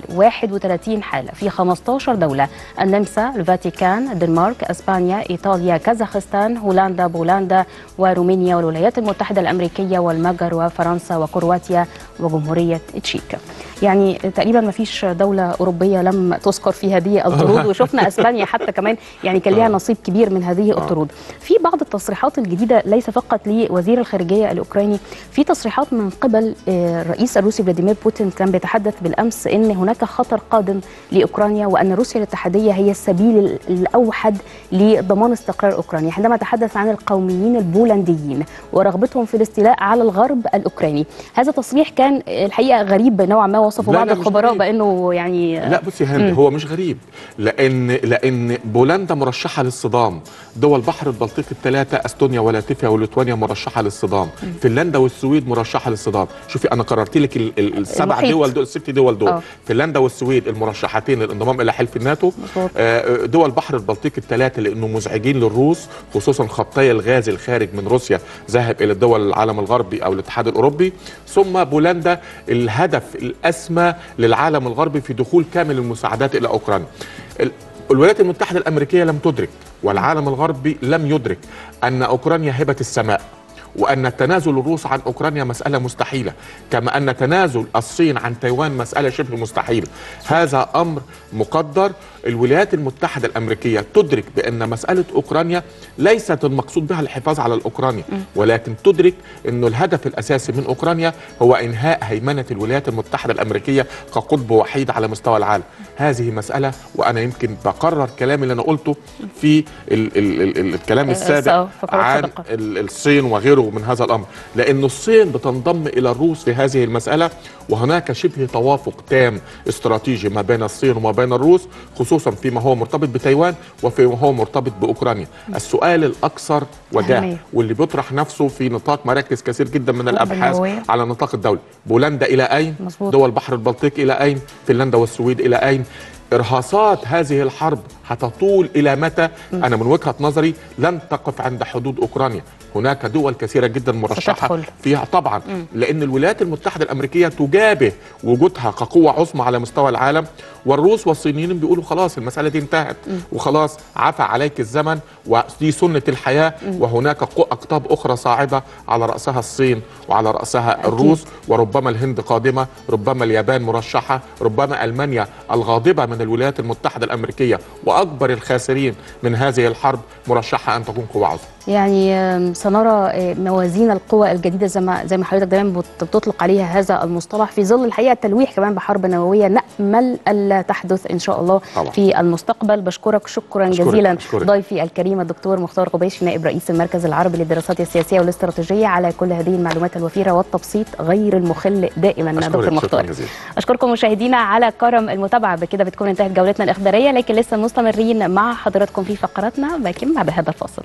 31 حاله في 15 دوله النمسا الفاتيكان الدنمارك اسبانيا ايطاليا كازاخستان هولندا بولندا ورومانيا والولايات المتحده الامريكيه والمجر وفرنسا وكرواتيا وجمهوريه تشيك يعني تقريبا ما فيش دوله اوروبيه لم تذكر في هذه الطرود وشفنا اسبانيا حتى كمان يعني كان ليها نصيب كبير من هذه الطرود في بعض التصريحات الجديده ليس فقط لوزير الخارجيه الاوكراني في تصريحات من قبل آه، الرئيس الروسي فلاديمير بوتين كان بيتحدث بالامس ان هناك خطر قادم لاوكرانيا وان روسيا الاتحاديه هي السبيل ال- الاوحد لضمان استقرار اوكرانيا عندما تحدث عن القوميين البولنديين ورغبتهم في الاستيلاء على الغرب الاوكراني هذا تصريح كان آه، الحقيقه غريب نوعا ما وصفه لا، بعض لا، مش الخبراء غريب. بانه يعني لا بصي يا هند هو مش غريب لان لان بولندا مرشحه للصدام دول بحر البلطيق الثلاثه استونيا ولاتفيا وليتوانيا مرشحه للصدام فنلندا والسويد مرشحه للصدام شوفي انا قررت لك ال- ال- السبع المحيط. دول دول الست دول دول آه. فنلندا والسويد المرشحتين للانضمام الى حلف الناتو مظبوط. آه، دول بحر البلطيق الثلاثه لانه مزعجين للروس خصوصا خطي الغاز الخارج من روسيا ذاهب الى الدول العالم الغربي او الاتحاد الاوروبي ثم بولندا الهدف الاسمى للعالم الغربي في دخول كامل المساعدات الى اوكرانيا ال- الولايات المتحده الامريكيه لم تدرك والعالم الغربي لم يدرك ان اوكرانيا هبه السماء وان تنازل الروس عن اوكرانيا مساله مستحيله كما ان تنازل الصين عن تايوان مساله شبه مستحيله هذا امر مقدر الولايات المتحده الامريكيه تدرك بان مساله اوكرانيا ليست المقصود بها الحفاظ على الاوكرانيا ولكن تدرك انه الهدف الاساسي من اوكرانيا هو انهاء هيمنه الولايات المتحده الامريكيه كقطب وحيد على مستوى العالم هذه مساله وانا يمكن بقرر كلامي اللي انا قلته في ال ال ال ال الكلام آه، السابق آه، فقرات عن سابقة. ال- الصين وغيره من هذا الامر لان الصين بتنضم الى الروس في هذه المساله وهناك شبه توافق تام استراتيجي ما بين الصين وما بين الروس خصوصا فيما هو مرتبط بتايوان وفيما هو مرتبط باوكرانيا السؤال الاكثر وجاهه أهمية. واللي بيطرح نفسه في نطاق مراكز كثير جدا من الابحاث النووية. على النطاق الدولي بولندا الى اين مظبوط. دول بحر البلطيق الى اين فنلندا والسويد الى اين ارهاصات هذه الحرب هتطول الى متى انا من وجهه نظري لن تقف عند حدود اوكرانيا هناك دول كثيره جدا مرشحه ستدخل. فيها طبعا لان الولايات المتحده الامريكيه تجابه وجودها كقوه عظمى على مستوى العالم والروس والصينيين بيقولوا خلاص المساله دي انتهت وخلاص عفى عليك الزمن ودي سنه الحياه وهناك قو- اقطاب اخرى صاعده على راسها الصين وعلى راسها الروس وربما الهند قادمه ربما اليابان مرشحه ربما المانيا الغاضبه من الولايات المتحده الامريكيه واكبر الخاسرين من هذه الحرب مرشحه ان تكون قوه عظمى يعني آم، سنرى آه، موازين القوى الجديده زي ما زي ما حضرتك دايما بت- بتطلق عليها هذا المصطلح في ظل الحقيقه التلويح كمان بحرب نوويه نامل الا تحدث ان شاء الله طبعا. في المستقبل بشكرك شكرا أشكرك، جزيلا أشكرك. ضيفي الكريم الدكتور مختار قبيشي نائب رئيس المركز العربي للدراسات السياسيه والاستراتيجيه على كل هذه المعلومات الوفيره والتبسيط غير المخل دائما دكتور أشكرك، مختار شكرا جزيلا اشكركم مشاهدينا على كرم المتابعه بكده بتكون انتهت جولتنا الاخباريه لكن لسه مستمرين مع حضراتكم في فقراتنا لكن بعد هذا الفاصل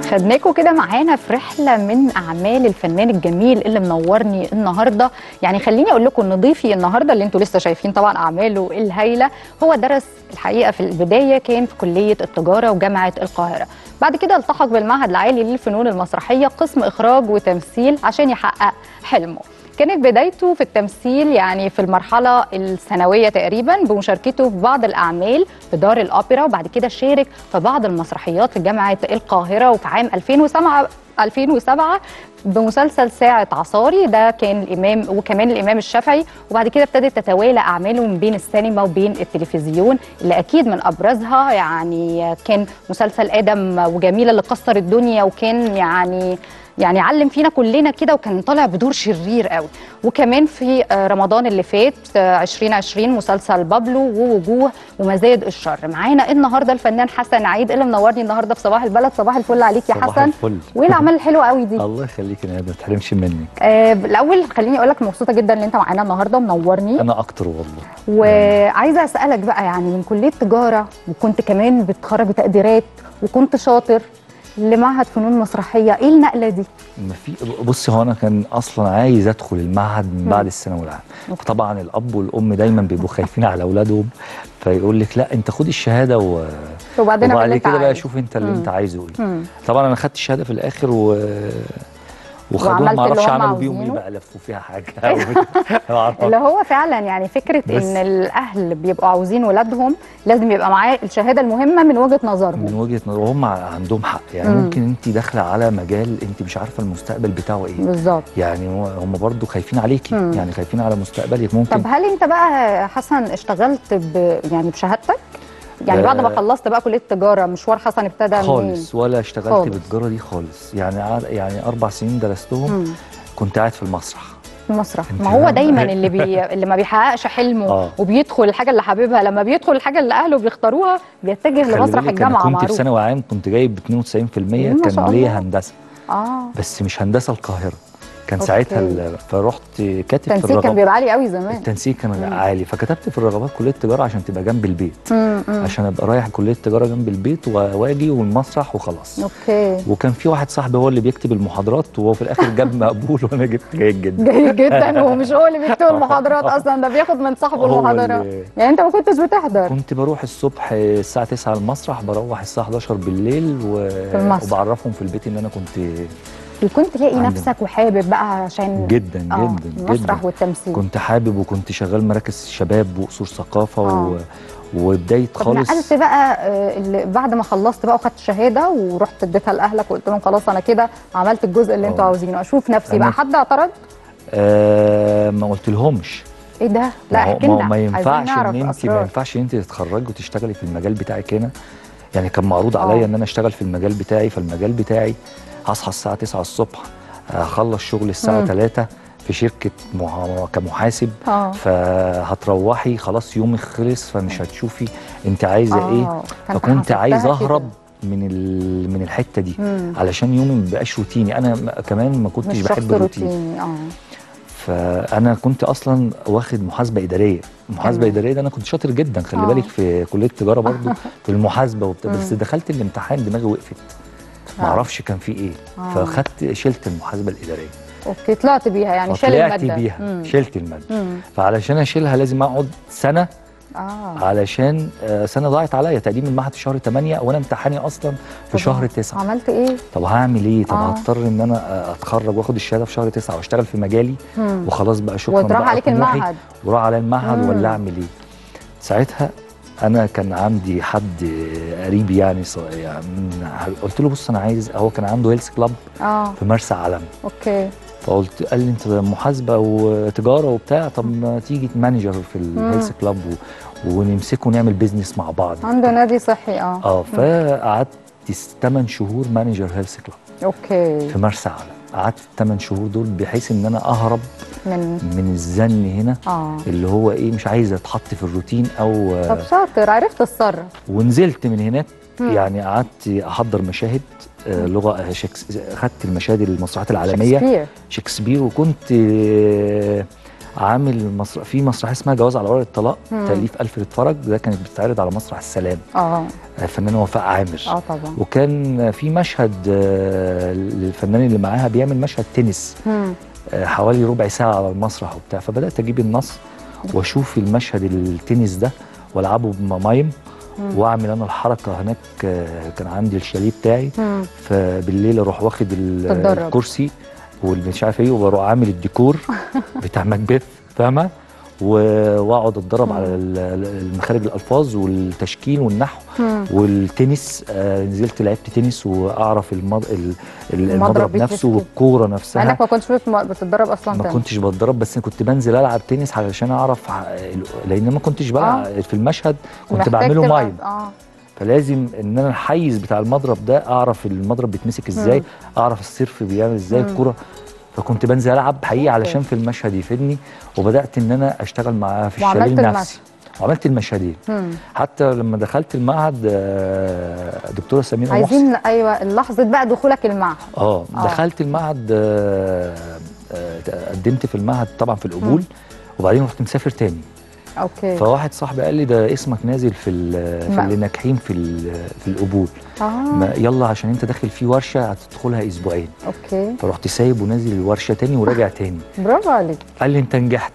خدناكوا كده معانا في رحله من اعمال الفنان الجميل اللي منورني النهارده يعني خليني اقول لكم ان ضيفي النهارده اللي انتوا لسه شايفين طبعا اعماله الهايله هو درس الحقيقه في البدايه كان في كليه التجاره وجامعه القاهره بعد كده التحق بالمعهد العالي للفنون المسرحيه قسم اخراج وتمثيل عشان يحقق حلمه كانت بدايته في التمثيل يعني في المرحلة الثانوية تقريبا بمشاركته في بعض الأعمال في دار الأوبرا وبعد كده شارك في بعض المسرحيات في جامعة القاهرة وفي عام 2007 2007 بمسلسل ساعة عصاري ده كان الإمام وكمان الإمام الشافعي وبعد كده ابتدت تتوالى أعماله من بين السينما وبين التلفزيون اللي أكيد من أبرزها يعني كان مسلسل آدم وجميلة اللي كسر الدنيا وكان يعني يعني علم فينا كلنا كده وكان طالع بدور شرير قوي وكمان في آه، رمضان اللي فات آه، 2020 مسلسل بابلو ووجوه ومزايد الشر معانا النهارده الفنان حسن عيد اللي منورني النهارده في صباح البلد صباح الفل عليك يا صباح حسن الفل. وايه الاعمال الحلوه قوي دي الله يخليك يا ما تحرمش منك آه الاول خليني اقول لك مبسوطه جدا ان انت معانا النهارده منورني انا اكتر والله وعايزه اسالك بقى يعني من كليه تجاره وكنت كمان بتخرج بتقديرات وكنت شاطر لمعهد فنون مسرحيه ايه النقله دي ما في بصي هو انا كان اصلا عايز ادخل المعهد من بعد الثانوي العام طبعا الاب والام دايما بيبقوا خايفين على اولادهم فيقول لك لا انت خد الشهاده و... وبعدين وبعد اللي انت كده بقى عايزه. شوف انت اللي مم. انت عايزه ايه مم. طبعا انا خدت الشهاده في الاخر و وخدوها وعملت ما اعرفش اللي هم اعمل بيهم ايه عاوزينه؟ بقى لفوا فيها حاجه أو- ما أعرف. اللي هو فعلا يعني فكره بس- ان الاهل بيبقوا عاوزين ولادهم لازم يبقى معاه الشهاده المهمه من وجهه من نظرهم وجهه نظر وهم عندهم حق يعني مم. ممكن انت داخله على مجال انت مش عارفه المستقبل بتاعه ايه بالظبط يعني هو- هم برضو خايفين عليكي مم. يعني خايفين على مستقبلك ممكن طب هل انت بقى حسن اشتغلت ب يعني بشهادتك يعني بعد ما آه. خلصت بقى كليه التجاره مشوار حسن ابتدى منين خالص ولا اشتغلت خالص. بالتجاره دي خالص يعني ع- يعني اربع سنين درستهم مم. كنت قاعد في المسرح المسرح انت ما هو فاهمة؟ دايما اللي بي... اللي ما بيحققش حلمه آه. وبيدخل الحاجه اللي حاببها لما بيدخل الحاجه اللي اهله بيختاروها بيتجه خلي لمسرح بالك الجامعه انا كنت في معروف ثانوي عام كنت جايب 92% ما شاء كان الله. ليا هندسه اه بس مش هندسه القاهره كان أوكي. ساعتها ال- فرحت كاتب في التنسيق كان الرغبات بيبقى عالي قوي زمان التنسيق كان عالي فكتبت في الرغبات كليه التجاره عشان تبقى جنب البيت مم، مم. عشان ابقى رايح كليه التجاره جنب البيت و- واجي والمسرح وخلاص اوكي وكان في واحد صاحبي هو اللي بيكتب المحاضرات وهو في الاخر جاب مقبول وانا جبت جيد جدا جيد جدا ومش هو اللي بيكتب المحاضرات اصلا ده بياخد من صاحبه هو المحاضرات اللي- يعني انت ما كنتش بتحضر كنت بروح الصبح الساعة 9 المسرح بروح الساعة 11 بالليل و... المسرح. وبعرفهم في البيت ان انا كنت وكنت تلاقي عندنا. نفسك وحابب بقى عشان جدا آه، جدا المسرح جدا والتمثيل كنت حابب وكنت شغال مراكز شباب وقصور ثقافة و... آه. وبداية طب خالص نقلت بقى آه، اللي بعد ما خلصت بقى وخدت شهاده ورحت اديتها لاهلك وقلت لهم خلاص انا كده عملت الجزء اللي انتوا آه. عاوزينه اشوف نفسي أنا- بقى حد اعترض آه ما قلت لهمش ايه ده لا ما هو- احكي ما, هو لنا ما عايزين ينفعش نعرف ان انت ما أسرار. ينفعش ان انت تتخرجي وتشتغلي في المجال بتاعك هنا يعني كان معروض آه. عليا ان انا اشتغل في المجال بتاعي فالمجال بتاعي هصحى الساعه 9 الصبح اخلص شغل الساعه مم. 3 في شركه مح... كمحاسب اه فهتروحي خلاص يومك خلص فمش هتشوفي انت عايزه آه، ايه فأنت فكنت حسبتها عايز كده. اهرب من ال... من الحته دي مم. علشان يومي ما يبقاش روتيني انا م- كمان ما كنتش مش بحب شخص الروتين روتيني اه فانا كنت اصلا واخد محاسبه اداريه محاسبه تمام. اداريه ده انا كنت شاطر جدا خلي آه. بالك في كليه التجاره برضو في المحاسبه وبتاع بس مم. دخلت الامتحان دماغي وقفت ما آه. اعرفش كان في ايه آه. فخدت شلت المحاسبه الاداريه اوكي طلعت بيها يعني شال فطلعت الماده بيها مم. شلت الماده مم. فعلشان اشيلها لازم اقعد سنه اه علشان آه، سنه ضاعت عليا تقديم المعهد في شهر 8 وانا امتحاني اصلا في طب شهر 9 عملت ايه؟ طب هعمل ايه طب آه. هضطر ان انا آه، اتخرج واخد الشهاده في شهر 9 واشتغل في مجالي مم. وخلاص بقى شكرا وتروح بقى عليك طموحي المعهد وراح على المعهد مم. ولا اعمل ايه ساعتها انا كان عندي حد قريب يعني, ص- يعني من- قلت له بص انا عايز هو كان عنده هيلث كلاب اه في مرسى علم اوكي فقلت قال لي انت محاسبه وتجاره وبتاع طب ما تيجي مانجر في الهيلث كلاب و... ونمسكه ونعمل بيزنس مع بعض عنده نادي صحي اه اه فقعدت 8 شهور مانجر هيلث كلاب اوكي في مرسى علم قعدت 8 شهور دول بحيث ان انا اهرب من من الزن هنا اه اللي هو ايه مش عايز اتحط في الروتين او طب شاطر عرفت تتصرف ونزلت من هناك مم. يعني قعدت احضر مشاهد آه، لغه آه، شكس... خدت المشاهد المسرحيات العالميه شكسبير شكسبير وكنت آه، عامل مسرح في مسرحيه اسمها جواز على ورق الطلاق مم. تاليف الفريد فرج ده كانت بتتعرض على مسرح السلام اه الفنانه وفاء عامر اه طبعا وكان في مشهد آه، للفنان اللي معاها بيعمل مشهد تنس مم. آه، حوالي ربع ساعه على المسرح وبتاع فبدات اجيب النص واشوف المشهد التنس ده والعبه بمايم واعمل انا الحركه هناك آه، كان عندي الشاليه بتاعي مم. فبالليل اروح واخد ال- تتدرب. الكرسي والمش عارف ايه واروح عامل الديكور بتاع ماكبيث فاهمه و- واقعد اتدرب على ال- ال- المخارج الالفاظ والتشكيل والنحو مم. والتنس آه نزلت لعبت تنس واعرف المض... ال- ال- المضرب المضرب بيتمسك نفسه إيه؟ والكوره مع نفسها انك ما كنتش بت- بتتدرب اصلا ما تاني. كنتش بتدرب بس كنت بنزل العب تنس علشان اعرف ع- لان ما كنتش بلعب في المشهد كنت محتاج بعمله تبقى- مايم اه فلازم ان انا الحيز بتاع المضرب ده اعرف المضرب بيتمسك ازاي اعرف السيرف بيعمل ازاي مم. الكوره فكنت بنزل العب حقيقي أوكي. علشان في المشهد يفيدني وبدات ان انا اشتغل معاه في وعملت الشاليه المشهد. نفسي وعملت المشهدين مم. حتى لما دخلت المعهد آه، دكتوره سميره محسن عايزين ايوه لحظه بقى دخولك المعهد اه آه. دخلت المعهد آه، آه، قدمت في المعهد طبعا في القبول وبعدين رحت مسافر تاني اوكي فواحد صاحبي قال لي ده اسمك نازل في ال- في ما- اللي ناجحين في ال- في القبول اه ما يلا عشان انت داخل في ورشه هتدخلها اسبوعين اوكي فرحت سايب ونازل الورشه تاني وراجع تاني برافو عليك قال لي انت نجحت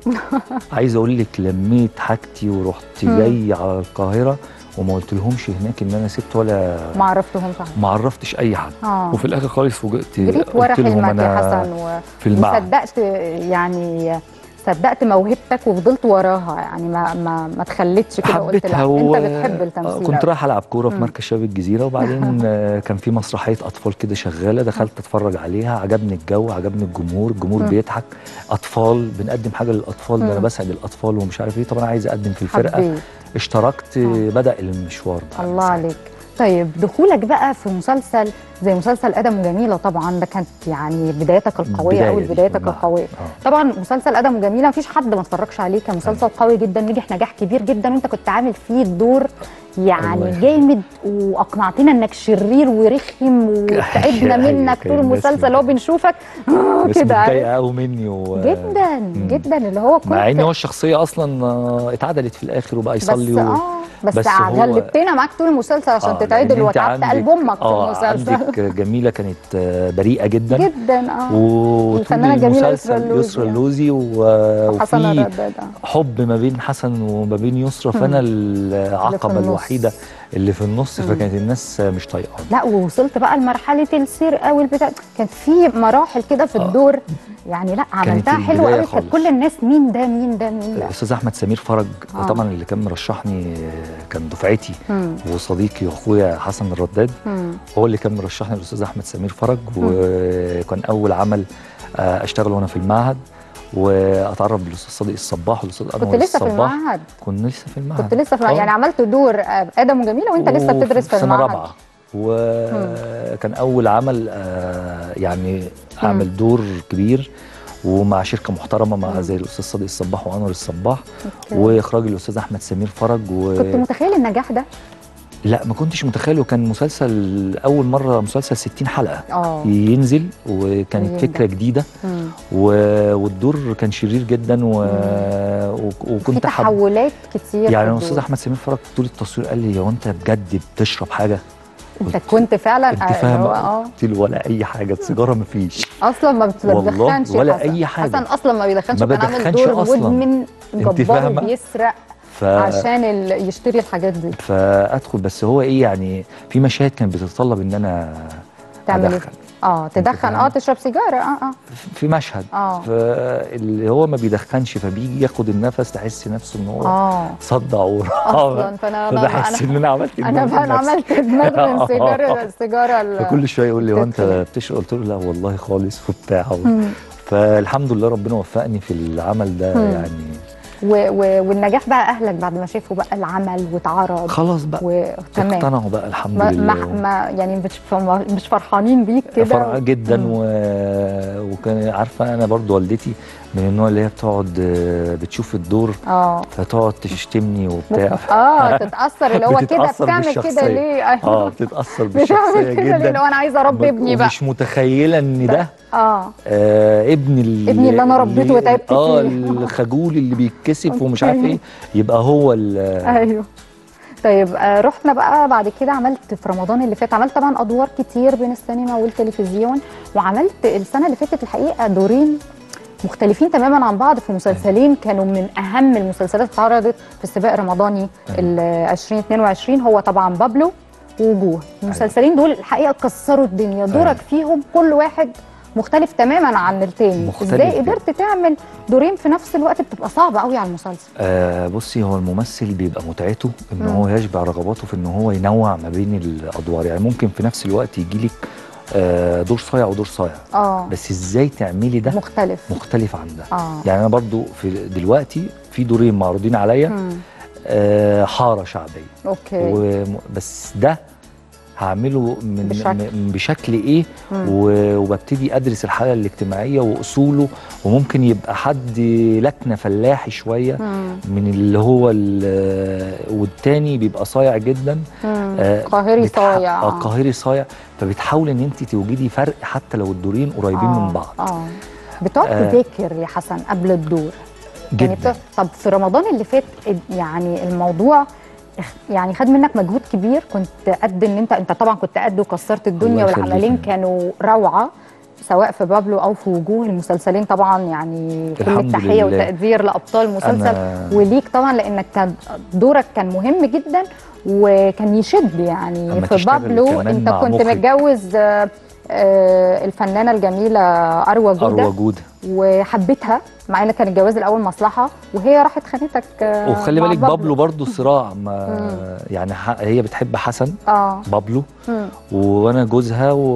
عايز اقول لك لميت حاجتي ورحت مم. جاي على القاهره وما قلت لهمش هناك ان انا سبت ولا ما عرفتهمش ما عرفتش اي حد اه وفي الاخر خالص فوجئت جريت ورا قلت لهم حلمك يا انا حسن و... في المعهد وصدقت يعني صدقت موهبتك وفضلت وراها يعني ما ما ما تخليتش كده وقلت حبيتها لا و... انت بتحب التمثيل آه، كنت أوي. رايح العب كوره في مم. مركز شباب الجزيره وبعدين آه، كان في مسرحيه اطفال كده شغاله دخلت اتفرج عليها عجبني الجو عجبني الجمهور الجمهور مم. بيضحك اطفال بنقدم حاجه للاطفال ده انا مم. بسعد الاطفال ومش عارف ايه طب انا عايز اقدم في الفرقه حبيت اشتركت آه. بدا المشوار بقى الله عليك طيب دخولك بقى في مسلسل زي مسلسل ادم وجميله طبعا ده كانت يعني بدايتك القويه بداية او دي بدايتك والله. القويه آه. طبعا مسلسل ادم وجميله مفيش حد ما اتفرجش عليه كان مسلسل قوي جدا نجح نجاح كبير جدا وانت كنت عامل فيه الدور الله يعني يخليك. جامد واقنعتنا انك شرير ورخم وتعبنا أيوة، منك كان طول الناس المسلسل هو بنشوفك آه بس كده عارف؟ متضايقه قوي مني و... جدا جدا اللي هو كنت مع ان هو الشخصيه اصلا آه، اتعدلت في الاخر وبقى يصلي بس و... اه بس, بس هو- غلبتنا معاك طول المسلسل عشان آه، لأن تتعدل أنت وتعبت عندك- قلب امك في اه المسلسل عندك جميله كانت آه، بريئه جدا جدا اه وطول الفنانة الجميلة يسرا المسلسل اللوزي. يسرا اللوزي و- حسن وفي الرداد آه. حب ما بين حسن وما بين يسرا فانا العقبه النص. الوحيده اللي في النص مم. فكانت الناس مش طايقاني لا ووصلت بقى لمرحله السرقه والبتاع كان في مراحل كده في آه. الدور يعني لا عملتها حلوه البداية قوي كانت خالص. كل الناس مين ده مين ده مين ده الاستاذ احمد سمير فرج آه. طبعا اللي كان مرشحني آه، كان دفعتي مم. وصديقي واخويا حسن الرداد مم. هو اللي كان مرشحني الاستاذ احمد سمير فرج وكان اول عمل آه، اشتغل وانا في المعهد واتعرف بالاستاذ صديق الصباح والاستاذ كنت انور لسه في الصباح المعهد كنا لسه في المعهد كنت لسه في المعهد آه. يعني عملت دور آه، ادم وجميله وانت لسه وفي بتدرس في سنه المعهد رابعه وكان اول عمل آه، يعني اعمل دور كبير ومع شركه محترمه مع زي الاستاذ صديق الصباح وانور الصباح أوكي. واخراج الاستاذ احمد سمير فرج و... كنت متخيل النجاح ده لا ما كنتش متخيل وكان مسلسل اول مره مسلسل 60 حلقه اه ينزل وكانت جدا. فكره جديده مم. و... والدور كان شرير جدا و... و... في وكنت حب تحولات كتير يعني في الاستاذ الدور. احمد سمير فرج طول التصوير قال لي هو انت بجد بتشرب حاجه انت كنت فعلا انت آه، اللي فاهمه هو اه قلت له ولا اي حاجه السيجاره ما فيش اصلا ما والله بتدخنش ولا حسن. أي حاجة. حسن اصلا ما بيدخنش ما كان عامل بدخنش دور أصلاً. مدمن انت جبار فاهمة؟ بيسرق ف... عشان ال... يشتري الحاجات دي فادخل بس هو ايه يعني في مشاهد كانت بتتطلب ان انا تعمل ايه؟ أدخن. اه تدخن فاهمة؟ اه تشرب سيجاره اه اه في مشهد آه. فاللي هو ما بيدخنش فبيجي ياخد النفس تحس نفسه ان هو اه صدع وراح اصلا فانا فبحس ان انا انا عملت انا دماغ بقى لنفسي. عملت دماغ من سيجاره السيجاره ال- فكل شويه يقول لي هو انت بتدخن. بتشرب قلت له لا والله خالص وبتاع مم. فالحمد لله ربنا وفقني في العمل ده مم. يعني و... و... والنجاح بقى اهلك بعد ما شافوا بقى العمل واتعرض خلاص بقى وتمام اقتنعوا بقى الحمد ما, لله ما, ما يعني مش ف- مش فرحانين بيك كده فرع جدا مم. و... وكان عارفه انا برضو والدتي من النوع اللي هي بتقعد آه، بتشوف الدور اه فتقعد تشتمني وبتاع اه تتاثر اللي هو كده بتتأثر بتعمل كده بالشخصية. ليه اه ايوه بتتاثر بالشخصيه بتعمل كده ليه جدا لو انا عايزه اربي ابني بقى ومش متخيله ان ده اه آه ابني اللي ابني اللي أنا ربيته وتعبت اه فيه. الخجول اللي بيتكسف ومش أوكي. عارف ايه يبقى هو ال- ايوه طيب آه رحنا بقى بعد كده عملت في رمضان اللي فات عملت طبعا ادوار كتير بين السينما والتلفزيون وعملت السنه اللي فاتت الحقيقه دورين مختلفين تماما عن بعض في مسلسلين كانوا من اهم المسلسلات اللي اتعرضت في السباق الرمضاني ال 2022 هو طبعا بابلو ووجوه المسلسلين دول الحقيقه كسروا الدنيا دورك أيوة. فيهم كل واحد مختلف تماما عن التاني مختلف ازاي جدا. قدرت تعمل دورين في نفس الوقت بتبقى صعبه قوي على المسلسل آه بصي هو الممثل بيبقى متعته ان مم. هو يشبع رغباته في ان هو ينوع ما بين الادوار يعني ممكن في نفس الوقت يجيلك آه دور صايع ودور صايع اه بس ازاي تعملي ده مختلف مختلف عن ده اه يعني انا برضو في دلوقتي في دورين معروضين عليا مم. آه حاره شعبيه اوكي وم- بس ده هعمله من بشكل. م- بشكل ايه مم. و- وببتدي ادرس الحاله الاجتماعيه واصوله وممكن يبقى حد لكنه فلاحي شويه مم. من اللي هو ال- والتاني بيبقى صايع جدا مم. آه، قاهري بتح- صايع اه قاهري صايع فبتحاولي ان انت توجدي فرق حتى لو الدورين قريبين آه، من بعض اه بتقعد آه. تذاكر يا حسن قبل الدور يعني جدا بت- طب في رمضان اللي فات يعني الموضوع اخ- يعني خد منك مجهود كبير كنت قد ان انت انت طبعا كنت قد وكسرت الدنيا الله والعملين يخليك. كانوا روعه سواء في بابلو او في وجوه المسلسلين طبعا يعني كل الحمد التحيه لله. والتقدير لابطال المسلسل أنا- وليك طبعا لانك كان دورك كان مهم جدا وكان يشد يعني أما في تشتغل بابلو كمان انت مع كنت مخرج. متجوز آه، آه، الفنانه الجميله اروى جوده اروى جوده وحبيتها مع ان كان الجواز الاول مصلحه وهي راحت خانتك آه، وخلي مع بالك بابلو برضو صراع ما مم. يعني ح- هي بتحب حسن اه بابلو مم. وانا جوزها و...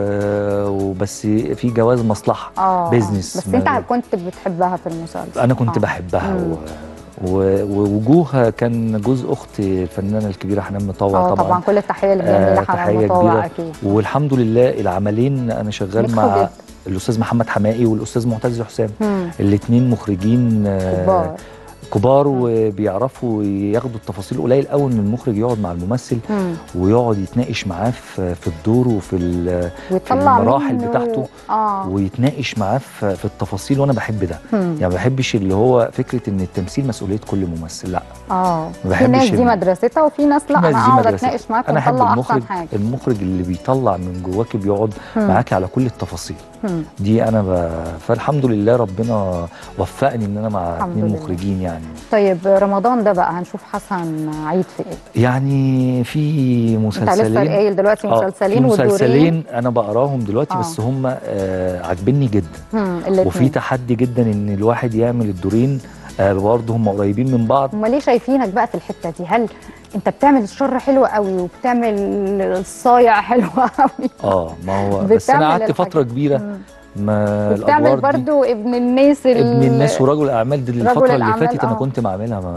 وبس في جواز مصلحه اه بيزنس بس ما- انت كنت بتحبها في المسلسل انا كنت آه. بحبها مم. و... و... ووجوه كان جوز اخت الفنانه الكبيره حنان مطوع اه طبعا, طبعا كل التحيه للجميله آه، حنان تحية مطوع كبيرة. اكيد والحمد لله العملين انا شغال نجحوا مع جدا. الاستاذ محمد حمائي والاستاذ معتز حسام مم. الاثنين مخرجين آه، كبار كبار وبيعرفوا ياخدوا التفاصيل قليل قوي ان المخرج يقعد مع الممثل مم. ويقعد يتناقش معاه في في الدور وفي ال- ويطلع المراحل منه- بتاعته اه ويتناقش معاه في في التفاصيل وانا بحب ده مم. يعني ما بحبش اللي هو فكره ان التمثيل مسؤوليه كل ممثل لا اه ما في بحبش ناس دي ال- مدرستها وفي ناس لا في ناس انا دي اقعد مدرستها. اتناقش معاك انا احب ونطلع المخرج احسن حاجه المخرج اللي بيطلع من جواكي بيقعد مم. معاكي على كل التفاصيل مم. دي انا ب... فالحمد لله ربنا وفقني ان انا مع الحمد اتنين لله. مخرجين يعني طيب رمضان ده بقى هنشوف حسن عيد في ايه يعني في انت لسه مسلسلين قايل دلوقتي آه، مسلسلين في ودورين مسلسلين انا بقراهم دلوقتي آه. بس هم آه عاجبني جدا مم. الاتنين. وفي تحدي جدا ان الواحد يعمل الدورين آه برضه هم قريبين من بعض هما ليه شايفينك بقى في الحته دي هل انت بتعمل الشر حلو قوي وبتعمل الصايع حلو قوي اه ما هو بس بتعمل انا قعدت الحاجة. فتره كبيره مم. ما وبتعمل الادوار دي برضو ابن الناس ال- ابن الناس ورجل الاعمال دي رجل الفتره اللي الأعمال، فاتت انا آه. كنت بعملها ما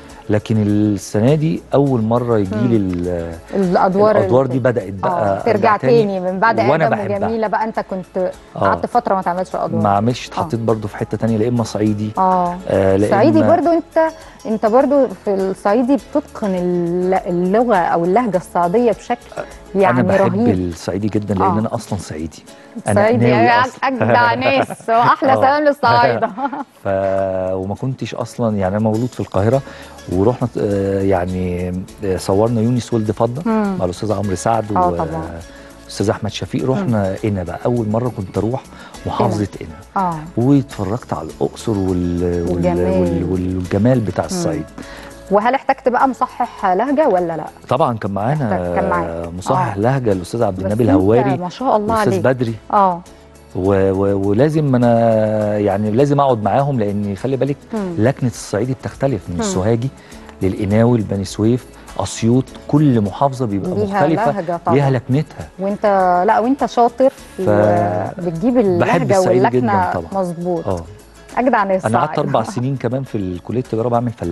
لكن السنه دي اول مره يجي لي ال- الادوار الادوار ال- دي بدات بقى آه. ترجع أرجع تاني من بعد وأنا ادم بحبها. وجميله بقى انت كنت آه. قعدت فتره ما تعملش ادوار ما عملش اتحطيت برضه في حته تانية لا اما صعيدي اه آه لا صعيدي إما- برضو انت انت برضو في الصعيدي بتتقن الل- اللغه او اللهجه الصعيديه بشكل يعني انا بحب رهيب الصعيدي جدا لان آه. انا اصلا صعيدي صعيدي ناوي يعني أصلاً. اجدع ناس واحلى آه. سلام للصعايده ف... وما كنتش اصلا يعني انا مولود في القاهره ورحنا آه، يعني آه، صورنا يونس ولد فضه مم. مع الاستاذ عمرو سعد آه، طبعا. والاستاذ احمد شفيق رحنا قنا بقى اول مره كنت اروح محافظه قنا اه واتفرجت على الاقصر وال... وال... والجمال. وال... والجمال بتاع الصعيد وهل احتجت بقى مصحح لهجه ولا لا؟ طبعا كان معانا كان معاك. آه، مصحح آه. لهجه الاستاذ عبد بس النبي أنت الهواري ما شاء الله والاستاذ عليك بدري اه و... و... ولازم انا يعني لازم اقعد معاهم لان خلي بالك مم. لكنه الصعيدي بتختلف من مم. السوهاجي للقناوي لبني سويف اسيوط كل محافظه بيبقى ليها مختلفه لهجه طبعا ليها لكنتها وانت لا وانت شاطر ف- وبتجيب اللهجه الصعيدي واللكنه جداً طبعاً. مظبوط اه اجدع ناس انا قعدت صعيد. اربع سنين كمان في الكليه التجاره بعمل فلاحي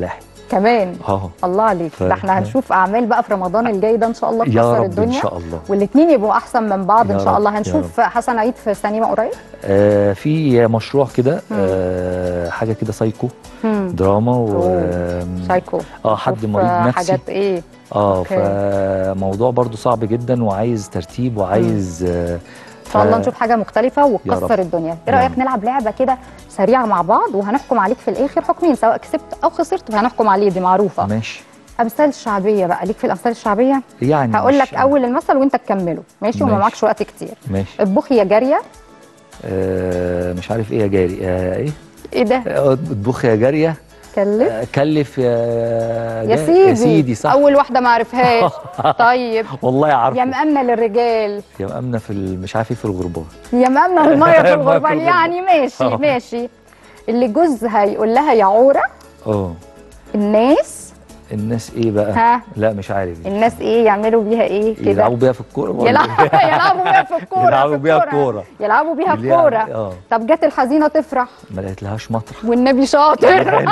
كمان اه الله عليك ف- ده احنا هنشوف اعمال بقى في رمضان الجاي ده ان شاء الله يا تكسر رب الدنيا ان شاء الله والاثنين يبقوا احسن من بعض ان يا شاء رب، الله يا هنشوف حسن عيد في سينما قريب آه في مشروع كده آه حاجه كده سايكو مم. دراما و أوه. سايكو اه حد نشوف مريض نفسي حاجات ايه اه أوكي. فموضوع برضو صعب جدا وعايز ترتيب وعايز آه ان شاء الله نشوف حاجه مختلفه وتكسر رب. الدنيا ايه يا رايك رب. نلعب لعبه كده سريعه مع بعض وهنحكم عليك في الاخر حكمين سواء كسبت او خسرت فهنحكم عليه دي معروفه ماشي امثال شعبيه بقى ليك في الامثال الشعبيه يعني هقول مش- لك اول المثل وانت تكمله ماشي وما ماشي. معكش وقت كتير ماشي اطبخي يا جاريه آه مش عارف ايه يا جاري آه ايه ايه ده آه، اطبخ يا جاريه كلف آه كلف يا يا جا- سيدي يا سيدي صح اول واحده ما عرفهاش طيب والله عارفه يا مأمنة للرجال يا مأمنة في ال- مش عارف ايه في الغربان يا مأمنة المية في المية في الغربان الغربان. يعني ماشي آه. ماشي اللي جوزها يقول لها يا عورة اه الناس الناس ايه بقى ها لا مش عارف دي. الناس ايه يعملوا بيها ايه كده يلعبوا بيها في الكوره ولا يلعبوا إيه؟ يلعبوا بيها في الكورة يلعبوا في بيها الكورة. يلعبوا بيها اللي يعني- الكورة اه طب جت الحزينة تفرح ما لقيتلهاش مطرح والنبي شاطر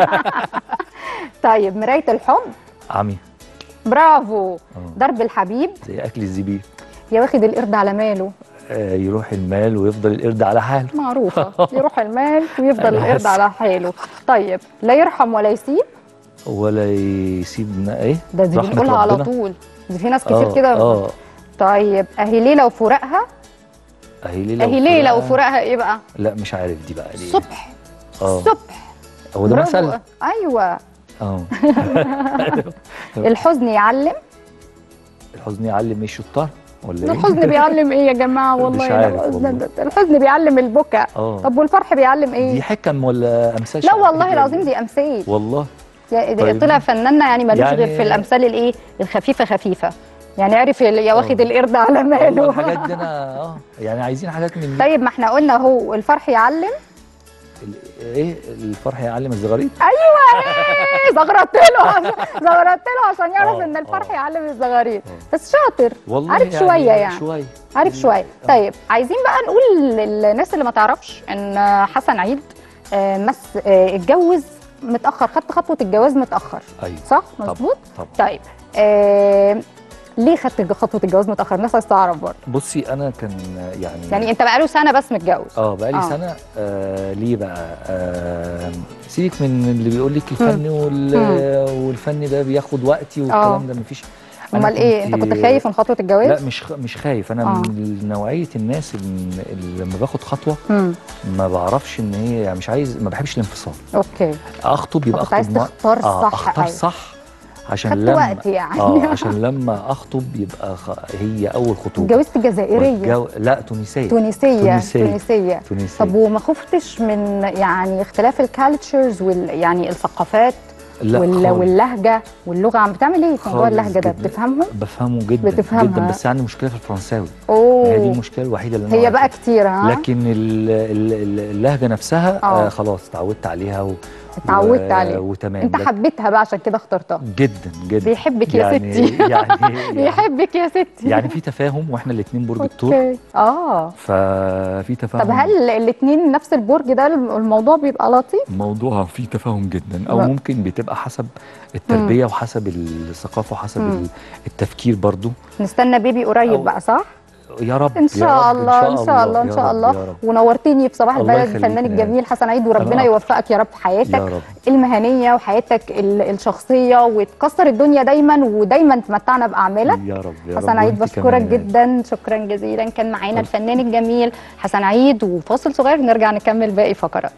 طيب مراية الحب عمي برافو اه ضرب الحبيب زي اكل الزبيب يا واخد القرد على ماله آه يروح المال ويفضل القرد على حاله معروفة يروح المال ويفضل أنا القرد حاسس. على حاله طيب لا يرحم ولا يسيب ولا يسيبنا ايه ده دي رحمة بنقولها على ربنا. طول دي في ناس كتير آه، كده اه طيب اهي ليلة وفراقها اهي ليله اهي ليلة وفراقها. وفراقها ايه بقى لا مش عارف دي بقى ليه الصبح اه الصبح هو ده برافو. مثل ايوه اه الحزن يعلم الحزن يعلم ايه الشطار ولا ايه الحزن بيعلم ايه يا جماعة والله مش عارف الحزن- والله. الحزن بيعلم البكاء اه طب والفرح بيعلم دي ايه حكم ولا امثال لا شعبية والله ولا العظيم إيه؟ دي امثال والله يا- طيب. طلع فناننا يعني ملوش يعني- غير في الامثال الايه الخفيفه خفيفه يعني عرف ال- يا واخد آه. القرد على والله ماله الحاجات دي انا اه يعني عايزين حاجات من دي. طيب ما احنا قلنا هو الفرح يعلم ال- ايه الفرح يعلم الزغاريد ايه زغرت له زغرت له عشان يعرف آه، ان الفرح آه. يعلم الزغاريد آه. بس شاطر والله عارف شويه يعني شويه عارف شويه آه. طيب عايزين بقى نقول للناس اللي ما تعرفش ان حسن عيد آه، مس آه، اتجوز متاخر خدت خطوه الجواز متاخر ايوه صح طبعاً، مظبوط طبعا طيب آه ليه خدت خطوه الجواز متاخر الناس عايزه تعرف برضه بصي انا كان يعني يعني انت بقاله سنه بس متجوز اه بقالي آه. سنه آه ليه بقى آه سيبك من اللي بيقول لك الفن وال والفن ده بياخد وقتي والكلام ده مفيش أنا امال ايه انت كنت خايف من خطوه الجواز لا مش خ... مش خايف انا آه. من نوعيه الناس اللي اللي لما باخد خطوه مم. ما بعرفش ان هي يعني مش عايز ما بحبش الانفصال اوكي اخطب يبقى فكنت عايز اخطب مع- تختار آه صح، اختار أيوة. صح عشان خدت لما وقت يعني. اه عشان لما اخطب يبقى خ... هي اول خطوبه اتجوزت جزائريه والجو... لا تونسيه تونسيه تونسية. تونسيه تونسيه طب وما خفتش من يعني اختلاف الكالتشرز وال يعني الثقافات لا وال... خالص. واللهجه واللغه عم بتعمل ايه في موضوع خالص اللهجه ده جداً. بتفهمهم بفهمه جدا بتفهمها. جدا بس عندي مشكله في الفرنساوي اوه هي دي المشكله الوحيده اللي أنا هي واقع بقى فيها. كتير ها لكن ال- ال- ال- اللهجه نفسها آه. آه خلاص اتعودت عليها و... اتعودت و... عليها. وتمام انت لكن- حبيتها بقى عشان كده اخترتها جدا جدا بيحبك يا يعني ستي يعني يعني, بيحبك يا ستي يعني في تفاهم واحنا الاثنين برج الثور اوكي اه ففي تفاهم طب هل الاثنين نفس البرج ده الموضوع بيبقى لطيف الموضوع فيه تفاهم جدا او لا. ممكن بتبقى حسب التربيه وحسب الثقافه وحسب مم. ال- التفكير برضو نستنى بيبي قريب أو- بقى صح يا رب ان يا شاء رب، الله ان شاء الله ان يا شاء رب، الله يا رب. ونورتني في صباح الله البلد يخليك الفنان يا الجميل حسن عيد وربنا أكتر. يوفقك يا رب في حياتك يا رب المهنيه وحياتك ال- الشخصيه وتكسر الدنيا دايما ودايما تمتعنا باعمالك يا رب يا حسن رب عيد وأنت بشكرك كمان يا جدا شكرا جزيلا كان معانا طب. الفنان الجميل حسن عيد وفاصل صغير نرجع نكمل باقي فقرات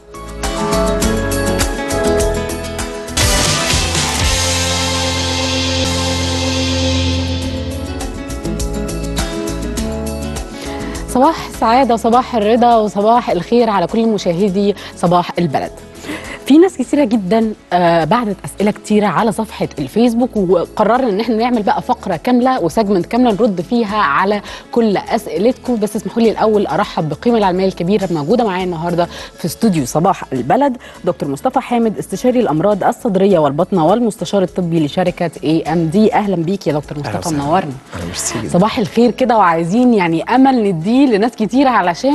صباح السعادة وصباح الرضا وصباح الخير على كل مشاهدي صباح البلد في ناس كتيرة جدا آه، بعتت أسئلة كتيرة على صفحة الفيسبوك وقررنا إن احنا نعمل بقى فقرة كاملة وسيجمنت كاملة نرد فيها على كل أسئلتكم بس اسمحوا لي الأول أرحب بالقيمة العلمية الكبيرة موجودة معايا النهاردة في استوديو صباح البلد دكتور مصطفى حامد استشاري الأمراض الصدرية والبطنة والمستشار الطبي لشركة اي ام دي أهلا بيك يا دكتور أهلا مصطفى وسهلا. منورنا ميرسي جدا. صباح الخير كده وعايزين يعني امل نديه لناس كتير علشان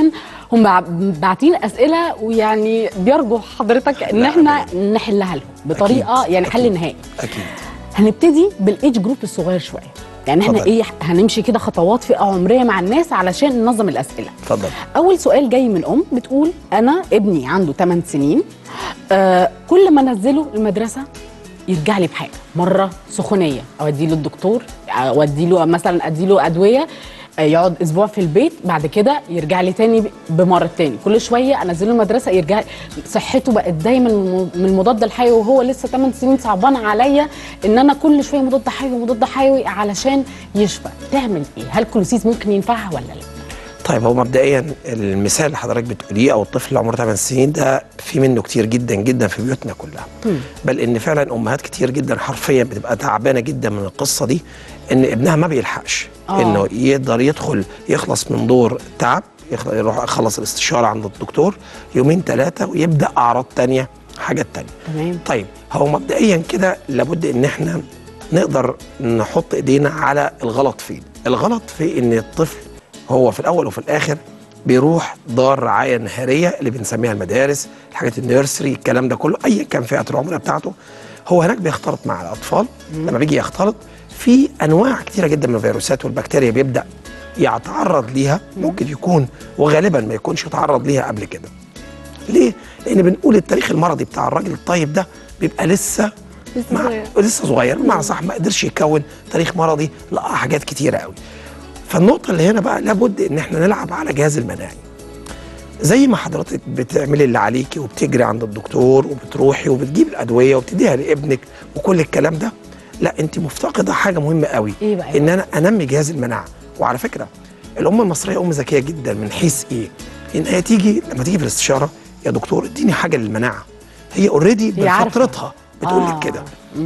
هم بع- باعتين اسئله ويعني بيرجوا حضرتك ان لا، احنا نحلها لهم بطريقه أكيد. يعني حل أكيد. نهائي اكيد هنبتدي بالايدج جروب الصغير شويه يعني احنا اتفضل. ايه هنمشي كده خطوات فئه عمريه مع الناس علشان ننظم الاسئله اتفضل اول سؤال جاي من ام بتقول انا ابني عنده 8 سنين آه كل ما انزله المدرسه يرجع لي بحاجه مره سخونيه اودي له الدكتور اودي له مثلا ادي له ادويه آه، يقعد اسبوع في البيت بعد كده يرجع لي تاني بمرض تاني كل شويه انزله المدرسه يرجع صحته بقت دايما من المضاد الحيوي وهو لسه 8 سنين صعبان عليا ان انا كل شويه مضاد حيوي مضاد حيوي علشان يشفى تعمل ايه هل كلوسيس ممكن ينفعها ولا لا طيب هو مبدئيا المثال اللي حضرتك بتقوليه او الطفل اللي عمره 8 سنين ده في منه كتير جدا جدا في بيوتنا كلها بل ان فعلا امهات كتير جدا حرفيا بتبقى تعبانه جدا من القصه دي ان ابنها ما بيلحقش آه. انه يقدر يدخل يخلص من دور تعب يخل- يروح يخلص الاستشاره عند الدكتور يومين ثلاثه ويبدا اعراض تانية حاجات تانية تمام طيب هو مبدئيا كده لابد ان احنا نقدر نحط ايدينا على الغلط فين الغلط في ان الطفل هو في الاول وفي الاخر بيروح دار رعايه نهاريه اللي بنسميها المدارس الحاجات النيرسري الكلام ده كله ايا كان فئه العمر بتاعته هو هناك بيختلط مع الاطفال لما بيجي يختلط في انواع كتيره جدا من الفيروسات والبكتيريا بيبدا يتعرض ليها ممكن يكون وغالبا ما يكونش تعرض ليها قبل كده ليه؟ لأن بنقول التاريخ المرضي بتاع الراجل الطيب ده بيبقى لسه لسه مع صغير. لسه صغير بمعنى صح ما قدرش يكون تاريخ مرضي لقى حاجات كتيرة قوي فالنقطة اللي هنا بقى لابد إن احنا نلعب على جهاز المناعي زي ما حضرتك بتعملي اللي عليكي وبتجري عند الدكتور وبتروحي وبتجيب الأدوية وبتديها لابنك وكل الكلام ده لا انت مفتقدة حاجة مهمة قوي إيه بقى؟ ان انا انمي جهاز المناعة وعلى فكرة الأم المصرية أم ذكية جدا من حيث إيه؟ إن هي تيجي لما تيجي في الاستشارة يا دكتور اديني حاجة للمناعة هي اوريدي هي عارفة. بفطرتها بتقول لك آه. كده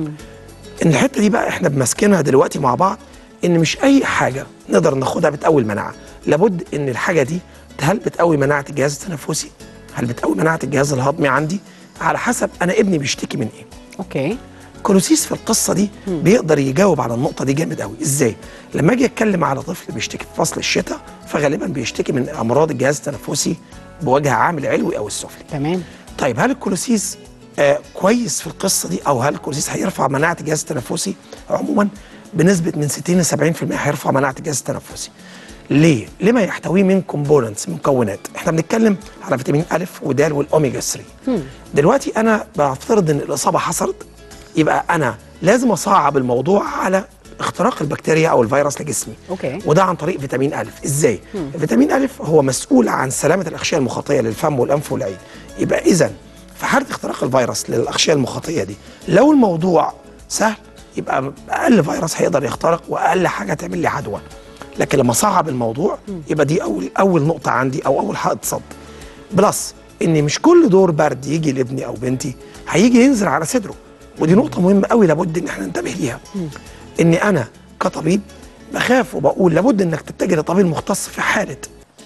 ان الحته دي بقى احنا بمسكنها دلوقتي مع بعض ان مش اي حاجه نقدر ناخدها بتقوي المناعه لابد ان الحاجه دي هل بتقوي مناعه الجهاز التنفسي هل بتقوي مناعه الجهاز الهضمي عندي على حسب انا ابني بيشتكي من ايه اوكي كولوسيس في القصه دي بيقدر يجاوب على النقطه دي جامد قوي ازاي لما اجي اتكلم على طفل بيشتكي في فصل الشتاء فغالبا بيشتكي من امراض الجهاز التنفسي بوجه عام العلوي او السفلي تمام طيب هل الكولوسيس آه كويس في القصه دي او هل الكولوسيس هيرفع مناعه الجهاز التنفسي عموما بنسبه من 60 ل 70% هيرفع مناعه الجهاز التنفسي ليه؟ لما يحتويه من كومبوننتس مكونات احنا بنتكلم على فيتامين أ ودال والاوميجا 3 دلوقتي انا بفترض ان الاصابه حصلت يبقى انا لازم اصعب الموضوع على اختراق البكتيريا او الفيروس لجسمي أوكي. وده عن طريق فيتامين أ ازاي فيتامين أ هو مسؤول عن سلامه الاغشيه المخاطيه للفم والانف والعين يبقى اذا في حاله اختراق الفيروس للاغشيه المخاطيه دي لو الموضوع سهل يبقى اقل فيروس هيقدر يخترق واقل حاجه تعمل لي عدوى لكن لما صعب الموضوع يبقى دي اول اول نقطه عندي او اول حائط صد بلس ان مش كل دور برد يجي لابني او بنتي هيجي ينزل على صدره ودي نقطه مهمه قوي لابد ان احنا ننتبه ليها اني انا كطبيب بخاف وبقول لابد انك تتجه لطبيب مختص في حاله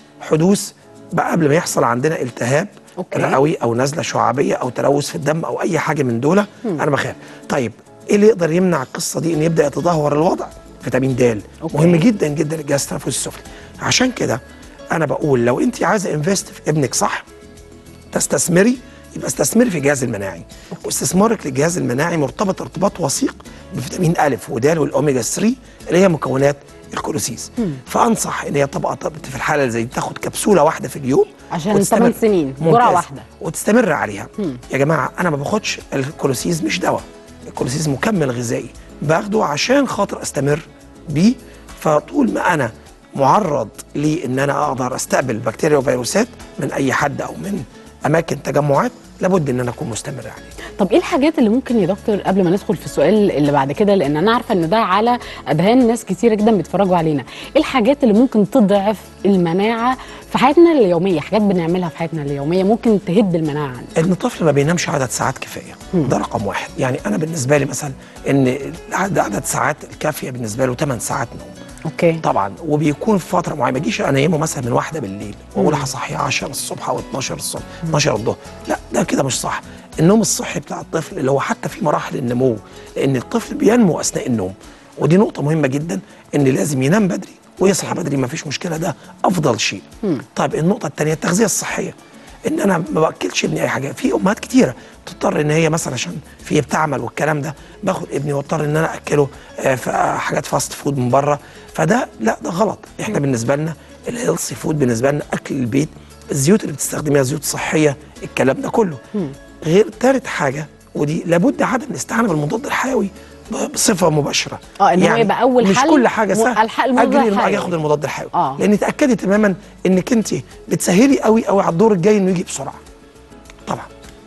حدوث بقى قبل ما يحصل عندنا التهاب أوكي. رئوي او نزله شعابيه او تلوث في الدم او اي حاجه من دول انا بخاف طيب ايه اللي يقدر يمنع القصه دي ان يبدا يتدهور الوضع فيتامين د أوكي. مهم جدا جدا للجهاز التنفسي السفلي عشان كده انا بقول لو انت عايزه انفست في ابنك صح تستثمري يبقى استثمري في الجهاز المناعي واستثمارك للجهاز المناعي مرتبط ارتباط وثيق بفيتامين أ ودال والاوميجا 3 اللي هي مكونات الكولوسيس فانصح ان هي طبقه طبقه في الحاله اللي زي دي تاخد كبسوله واحده في اليوم عشان وتستمر- 8 سنين، جرعة ممتاز. واحدة. وتستمر عليها يا جماعه انا ما باخدش الكولوسيس مش دواء الكولوسيس مكمل غذائي باخده عشان خاطر استمر بيه فطول ما انا معرض لان انا اقدر استقبل بكتيريا وفيروسات من اي حد او من اماكن تجمعات لابد ان انا اكون مستمر عليه طب ايه الحاجات اللي ممكن يا دكتور قبل ما ندخل في السؤال اللي بعد كده لان انا عارفه ان ده على اذهان ناس كتيره جدا بيتفرجوا علينا ايه الحاجات اللي ممكن تضعف المناعه في حياتنا اليوميه حاجات بنعملها في حياتنا اليوميه ممكن تهد المناعه عندنا ان الطفل ما بينامش عدد ساعات كفايه ده رقم واحد يعني انا بالنسبه لي مثلا ان عدد عدد ساعات الكافيه بالنسبه له 8 ساعات نوم اوكي طبعا وبيكون في فتره معينه ما اجيش انيمه مثلا من واحده بالليل واقول هصحيه 10 الصبح او 12 الصبح 12 الظهر لا ده كده مش صح النوم الصحي بتاع الطفل اللي هو حتى في مراحل النمو لان الطفل بينمو اثناء النوم ودي نقطه مهمه جدا ان لازم ينام بدري ويصحى بدري ما فيش مشكله ده افضل شيء طيب النقطه الثانيه التغذيه الصحيه ان انا ما باكلش ابني اي حاجه في امهات كتيره تضطر ان هي مثلا عشان في بتعمل والكلام ده باخد ابني واضطر ان انا اكله آه، في آه، حاجات فاست فود من بره فده لا ده غلط احنا بالنسبه لنا الهيلثي فود بالنسبه لنا اكل البيت الزيوت اللي بتستخدميها زيوت صحيه الكلام ده كله غير ثالث حاجه ودي لابد عدم الاستعانه بالمضاد الحيوي ب- بصفه مباشره اه ان هو يبقى اول مش حل كل حاجه م- سهل الحق المضاد اجري الحيوي. ياخد المضاد الحيوي آه. لان تاكدي تماما انك انت بتسهلي قوي قوي على الدور الجاي انه يجي بسرعه طبعا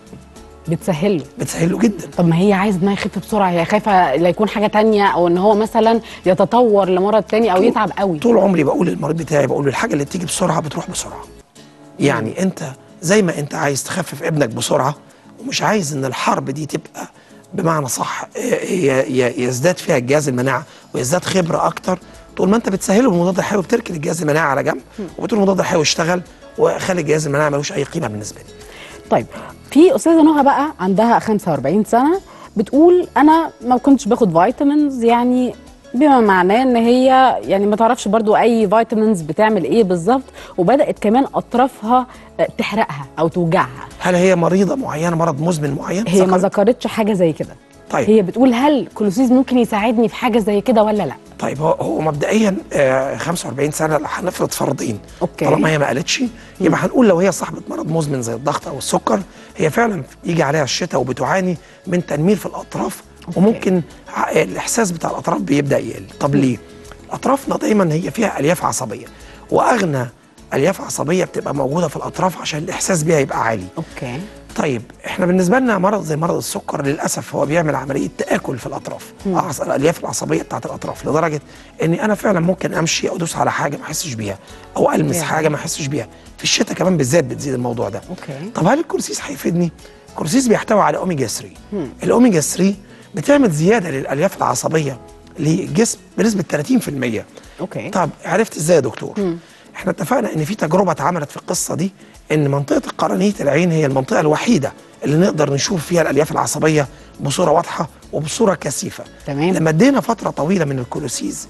بتسهله بتسهله جدا طب ما هي عايز انها يخف بسرعه هي خايفه لا يكون حاجه تانية او ان هو مثلا يتطور لمرض تاني او طول- يتعب قوي طول عمري بقول للمريض بتاعي بقول له الحاجه اللي بتيجي بسرعه بتروح بسرعه يعني انت زي ما انت عايز تخفف ابنك بسرعه ومش عايز ان الحرب دي تبقى بمعنى صح ي- ي- يزداد فيها الجهاز المناعه ويزداد خبره اكتر طول ما انت بتسهله بالمضاد الحيوي بتركن الجهاز المناعه على جنب وبتقول المضاد الحيوي اشتغل وخلي الجهاز المناعه ملوش اي قيمه بالنسبه لي طيب في استاذه نهى بقى عندها 45 سنه بتقول انا ما كنتش باخد فيتامينز يعني بما معناه ان هي يعني ما تعرفش برضو اي فيتامينز بتعمل ايه بالظبط وبدات كمان اطرافها آه، تحرقها او توجعها هل هي مريضه معينه مرض مزمن معين هي ما ذكرت؟ ذكرتش حاجه زي كده طيب هي بتقول هل كلوسيز ممكن يساعدني في حاجه زي كده ولا لا طيب هو, هو مبدئيا آه 45 سنه هنفرض فرضين أوكي. طالما هي ما قالتش يبقى هنقول لو هي صاحبه مرض مزمن زي الضغط او السكر هي فعلا يجي عليها الشتاء وبتعاني من تنميل في الاطراف وممكن ع- الاحساس بتاع الاطراف بيبدا يقل طب ليه اطرافنا دايما هي فيها الياف عصبيه واغنى الياف عصبيه بتبقى موجوده في الاطراف عشان الاحساس بيها يبقى عالي اوكي طيب احنا بالنسبه لنا مرض زي مرض السكر للاسف هو بيعمل عمليه تاكل في الاطراف أعص- الالياف العصبيه بتاعت الاطراف لدرجه اني انا فعلا ممكن امشي او ادوس على حاجه ما احسش بيها او المس يعني. حاجه ما احسش بيها في الشتاء كمان بالذات بتزيد الموضوع ده اوكي طب هل الكورسيس هيفيدني الكورسيس بيحتوي على اوميجا 3 الاوميجا 3 بتعمل زياده للالياف العصبيه للجسم بنسبه 30% اوكي طب عرفت ازاي يا دكتور؟ احنا اتفقنا ان في تجربه اتعملت في القصه دي ان منطقه قرنيه العين هي المنطقه الوحيده اللي نقدر نشوف فيها الالياف العصبيه بصوره واضحه وبصوره كثيفه. تمام. لما ادينا فتره طويله من الكولوسيز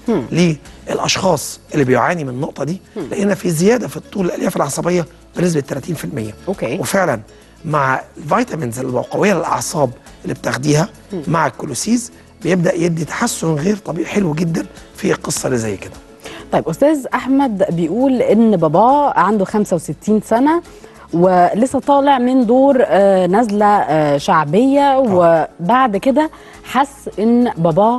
للاشخاص اللي بيعاني من النقطه دي لقينا في زياده في الطول الالياف العصبيه بنسبه 30%. أوكي. وفعلا مع الفيتامينز الوقويه للاعصاب اللي بتاخديها مع الكولوسيز بيبدا يدي تحسن غير طبيعي حلو جدا في القصه اللي زي كده. طيب استاذ احمد بيقول ان باباه عنده 65 سنه ولسه طالع من دور آه، نزله آه، شعبيه وبعد كده حس ان باباه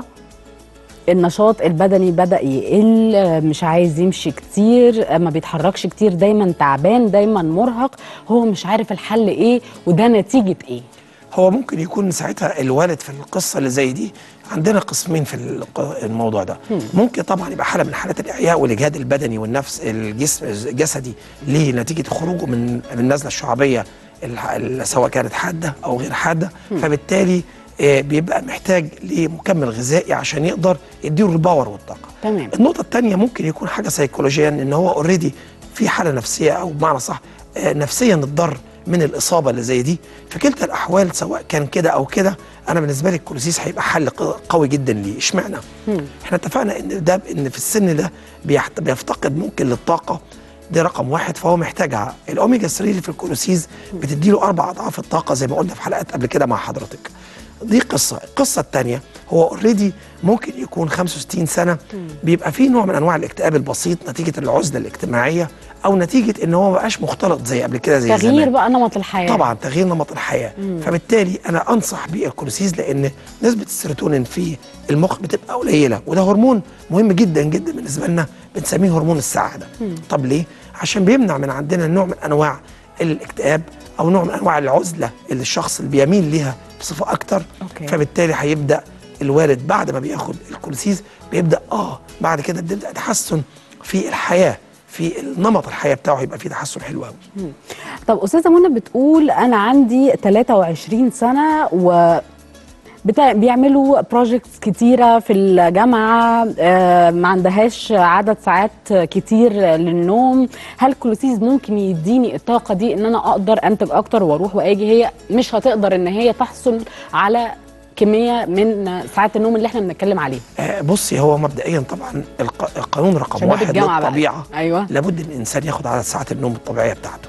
النشاط البدني بدا يقل آه، مش عايز يمشي كتير آه، ما بيتحركش كتير دايما تعبان دايما مرهق هو مش عارف الحل ايه وده نتيجه ايه هو ممكن يكون ساعتها الوالد في القصه اللي زي دي عندنا قسمين في الق- الموضوع ده ممكن طبعا يبقى حاله من حالات الاعياء والاجهاد البدني والنفس الجسم الجسدي ليه نتيجه خروجه من من النزله الشعبيه الح- ال- سواء كانت حاده او غير حاده فبالتالي آه، بيبقى محتاج لمكمل غذائي عشان يقدر يديله الباور والطاقه تمام. النقطه الثانيه ممكن يكون حاجه سيكولوجيا ان هو اوريدي في حاله نفسيه او بمعنى صح آه، نفسيا اتضر من الاصابه اللي زي دي في كلتا الاحوال سواء كان كده او كده انا بالنسبه لي الكولوسيس هيبقى حل ق- قوي جدا ليه اشمعنى احنا اتفقنا ان ده ان في السن ده بيحت- بيفتقد ممكن للطاقه دي رقم واحد فهو محتاجها الاوميجا 3 اللي في الكولوسيز بتديله اربع اضعاف الطاقه زي ما قلنا في حلقات قبل كده مع حضرتك دي قصه القصه الثانيه هو اوريدي ممكن يكون 65 سنه بيبقى فيه نوع من انواع الاكتئاب البسيط نتيجه العزله الاجتماعيه او نتيجه ان هو ما بقاش مختلط زي قبل كده زي تغيير زمان بقى نمط الحياه طبعا تغيير نمط الحياه فبالتالي انا انصح بالكولوسيز لان نسبه السيروتونين في المخ بتبقى قليله وده هرمون مهم جدا جدا بالنسبه لنا بنسميه هرمون السعاده طب ليه عشان بيمنع من عندنا نوع من انواع الاكتئاب او نوع من انواع العزله اللي الشخص اللي بيميل ليها بصفه اكتر أوكي. فبالتالي هيبدا الوالد بعد ما بياخد الكولوسيز بيبدا اه بعد كده بيبدا تحسن في الحياه في نمط الحياه بتاعه هيبقى فيه تحسن حلو قوي طب استاذه منى بتقول انا عندي 23 سنه و بتاع بيعملوا بروجكتس كتيرة في الجامعة آه، ما عندهاش عدد ساعات كتير للنوم هل كلوسيز ممكن يديني الطاقة دي ان انا اقدر انتج اكتر واروح واجي هي مش هتقدر ان هي تحصل على كميه من ساعات النوم اللي احنا بنتكلم عليه آه بصي هو مبدئيا طبعا الق- القانون رقم شباب واحد الجامعة بقى. للطبيعه ايوه لابد ان الانسان ياخد عدد ساعات النوم الطبيعيه بتاعته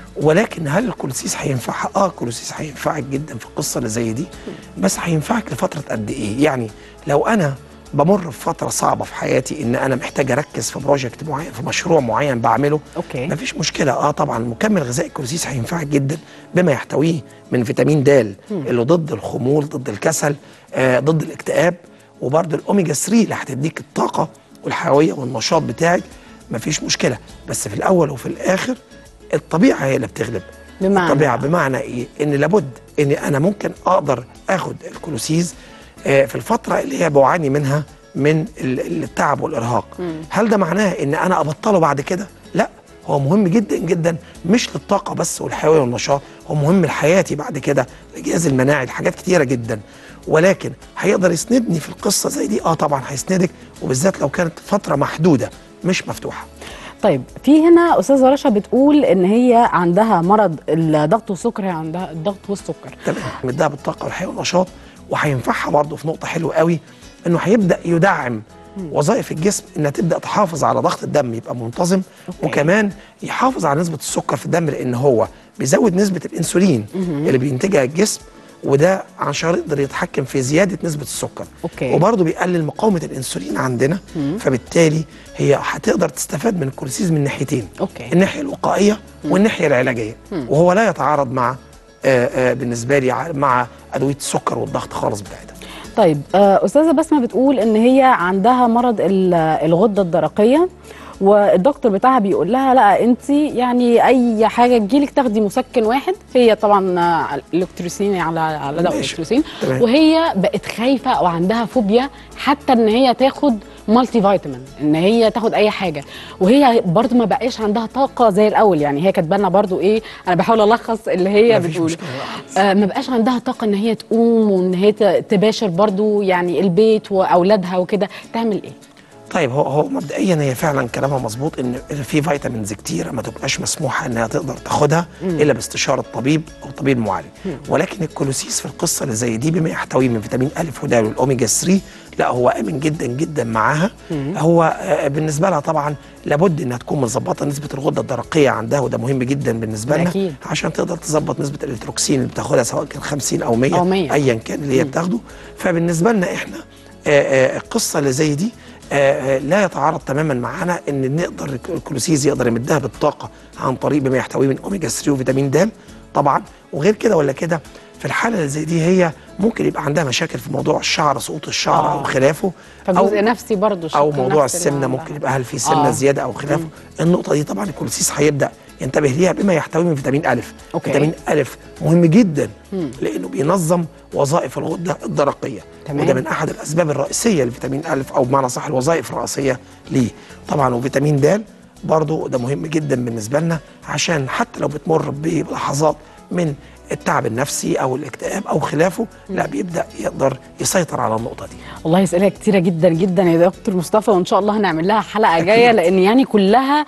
ولكن هل الكولوسيس هينفعها؟ اه الكولوسيس هينفعك جدا في القصه اللي زي دي بس هينفعك لفتره قد ايه؟ يعني لو انا بمر بفتره صعبه في حياتي ان انا محتاج اركز في بروجكت معين في مشروع معين بعمله اوكي مفيش مشكله اه طبعا مكمل غذائي الكولوسيس هينفعك جدا بما يحتويه من فيتامين د اللي ضد الخمول ضد الكسل آه ضد الاكتئاب وبرده الاوميجا 3 اللي هتديك الطاقه والحيويه والنشاط بتاعك مفيش مشكله بس في الاول وفي الاخر الطبيعه هي اللي بتغلب بمعنى الطبيعه بمعنى ايه ان لابد ان انا ممكن اقدر اخد الكولوسيز آه، في الفتره اللي هي بعاني منها من ال- التعب والارهاق هل ده معناه ان انا ابطله بعد كده لا هو مهم جدا جدا مش للطاقه بس والحيويه والنشاط هو مهم لحياتي بعد كده الجهاز المناعي لحاجات كتيره جدا ولكن هيقدر يسندني في القصه زي دي اه طبعا هيسندك وبالذات لو كانت فتره محدوده مش مفتوحه طيب في هنا استاذه رشا بتقول ان هي عندها مرض الضغط والسكر هي عندها الضغط والسكر تمام مديها بالطاقه والحياه والنشاط وهينفعها برضه في نقطه حلوه قوي انه هيبدا يدعم وظائف الجسم انها تبدا تحافظ على ضغط الدم يبقى منتظم أوكي. وكمان يحافظ على نسبه السكر في الدم لان هو بيزود نسبه الانسولين اللي بينتجها الجسم وده عشان يقدر يتحكم في زياده نسبه السكر أوكي. وبرضه بيقلل مقاومه الانسولين عندنا فبالتالي هي هتقدر تستفاد من الكوليسيز من ناحيتين أوكي. الناحيه الوقائيه والناحيه العلاجيه وهو لا يتعارض مع آه، آه، بالنسبه لي ع- مع ادويه السكر والضغط خالص بتاعتها طيب آه، استاذه بسمه بتقول ان هي عندها مرض ال- الغده الدرقيه والدكتور بتاعها بيقول لها لا انت يعني اي حاجه تجيلك تاخدي مسكن واحد هي طبعا آه، الكتروسين على على دواء ماشي. الكتروسين تمام. وهي بقت خايفه او عندها فوبيا حتى ان هي تاخد مالتي فيتامين ان هي تاخد اي حاجه وهي برضو ما بقاش عندها طاقه زي الاول يعني هي كاتبه لنا برضو ايه انا بحاول الخص اللي هي مفيش بتقول مشكلة خالص. آه ما بقاش عندها طاقه ان هي تقوم وان هي ت- تباشر برضو يعني البيت واولادها وكده تعمل ايه طيب هو هو مبدئيا هي فعلا كلامها مظبوط ان في فيتامينز كتيره ما تبقاش مسموحه انها تقدر تاخدها الا باستشاره طبيب او طبيب معالج ولكن الكولوسيس في القصه اللي زي دي بما يحتويه من فيتامين الف ودال والاوميجا 3 لا هو امن جدا جدا معاها هو آه، بالنسبه لها طبعا لابد انها تكون مظبطه نسبه الغده الدرقيه عندها وده مهم جدا بالنسبه لنا أكيد. عشان تقدر تظبط نسبه الالكتروكسين اللي بتاخدها سواء كان 50 او 100 أو 100. ايا كان اللي هي بتاخده فبالنسبه لنا احنا آه، آه، القصه اللي زي دي آه، آه، لا يتعارض تماما معانا ان نقدر الكلوسيز يقدر يمدها بالطاقه عن طريق بما يحتويه من اوميجا 3 وفيتامين د طبعا وغير كده ولا كده في الحاله اللي زي دي هي ممكن يبقى عندها مشاكل في موضوع الشعر سقوط الشعر آه. او خلافه فجزء نفسي برضو او الشق موضوع النفسي اللي السمنه عندها. ممكن يبقى هل في سمنه آه. زياده او خلافه النقطه دي طبعا الكوليسيس هيبدا ينتبه ليها بما يحتوي من فيتامين الف أوكي. فيتامين الف مهم جدا لانه بينظم وظائف الغده الدرقيه تمام. وده من احد الاسباب الرئيسيه لفيتامين الف او بمعنى صح الوظائف الرئيسيه ليه طبعا وفيتامين د برضه ده مهم جدا بالنسبه لنا عشان حتى لو بتمر بلحظات من التعب النفسي او الاكتئاب او خلافه لا بيبدا يقدر يسيطر على النقطه دي والله اسئله كتيره جدا جدا يا دكتور مصطفى وان شاء الله هنعمل لها حلقه جايه لان يعني كلها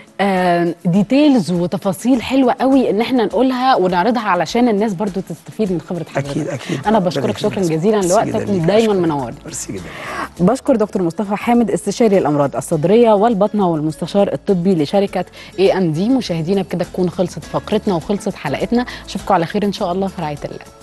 آه، ديتيلز وتفاصيل حلوه قوي ان احنا نقولها ونعرضها علشان الناس برضو تستفيد من خبره حضرتك اكيد اكيد انا ربنا بشكرك شكرا يكرمك. جزيلا ميرسي لوقتك جداً ليك. ودايما أشكرك. منورني ميرسي جدا بشكر دكتور مصطفى حامد استشاري الامراض الصدريه والبطنه والمستشار الطبي لشركه اي ام دي مشاهدينا بكده تكون خلصت فقرتنا وخلصت حلقتنا اشوفكم على خير ان شاء الله في رعايه الله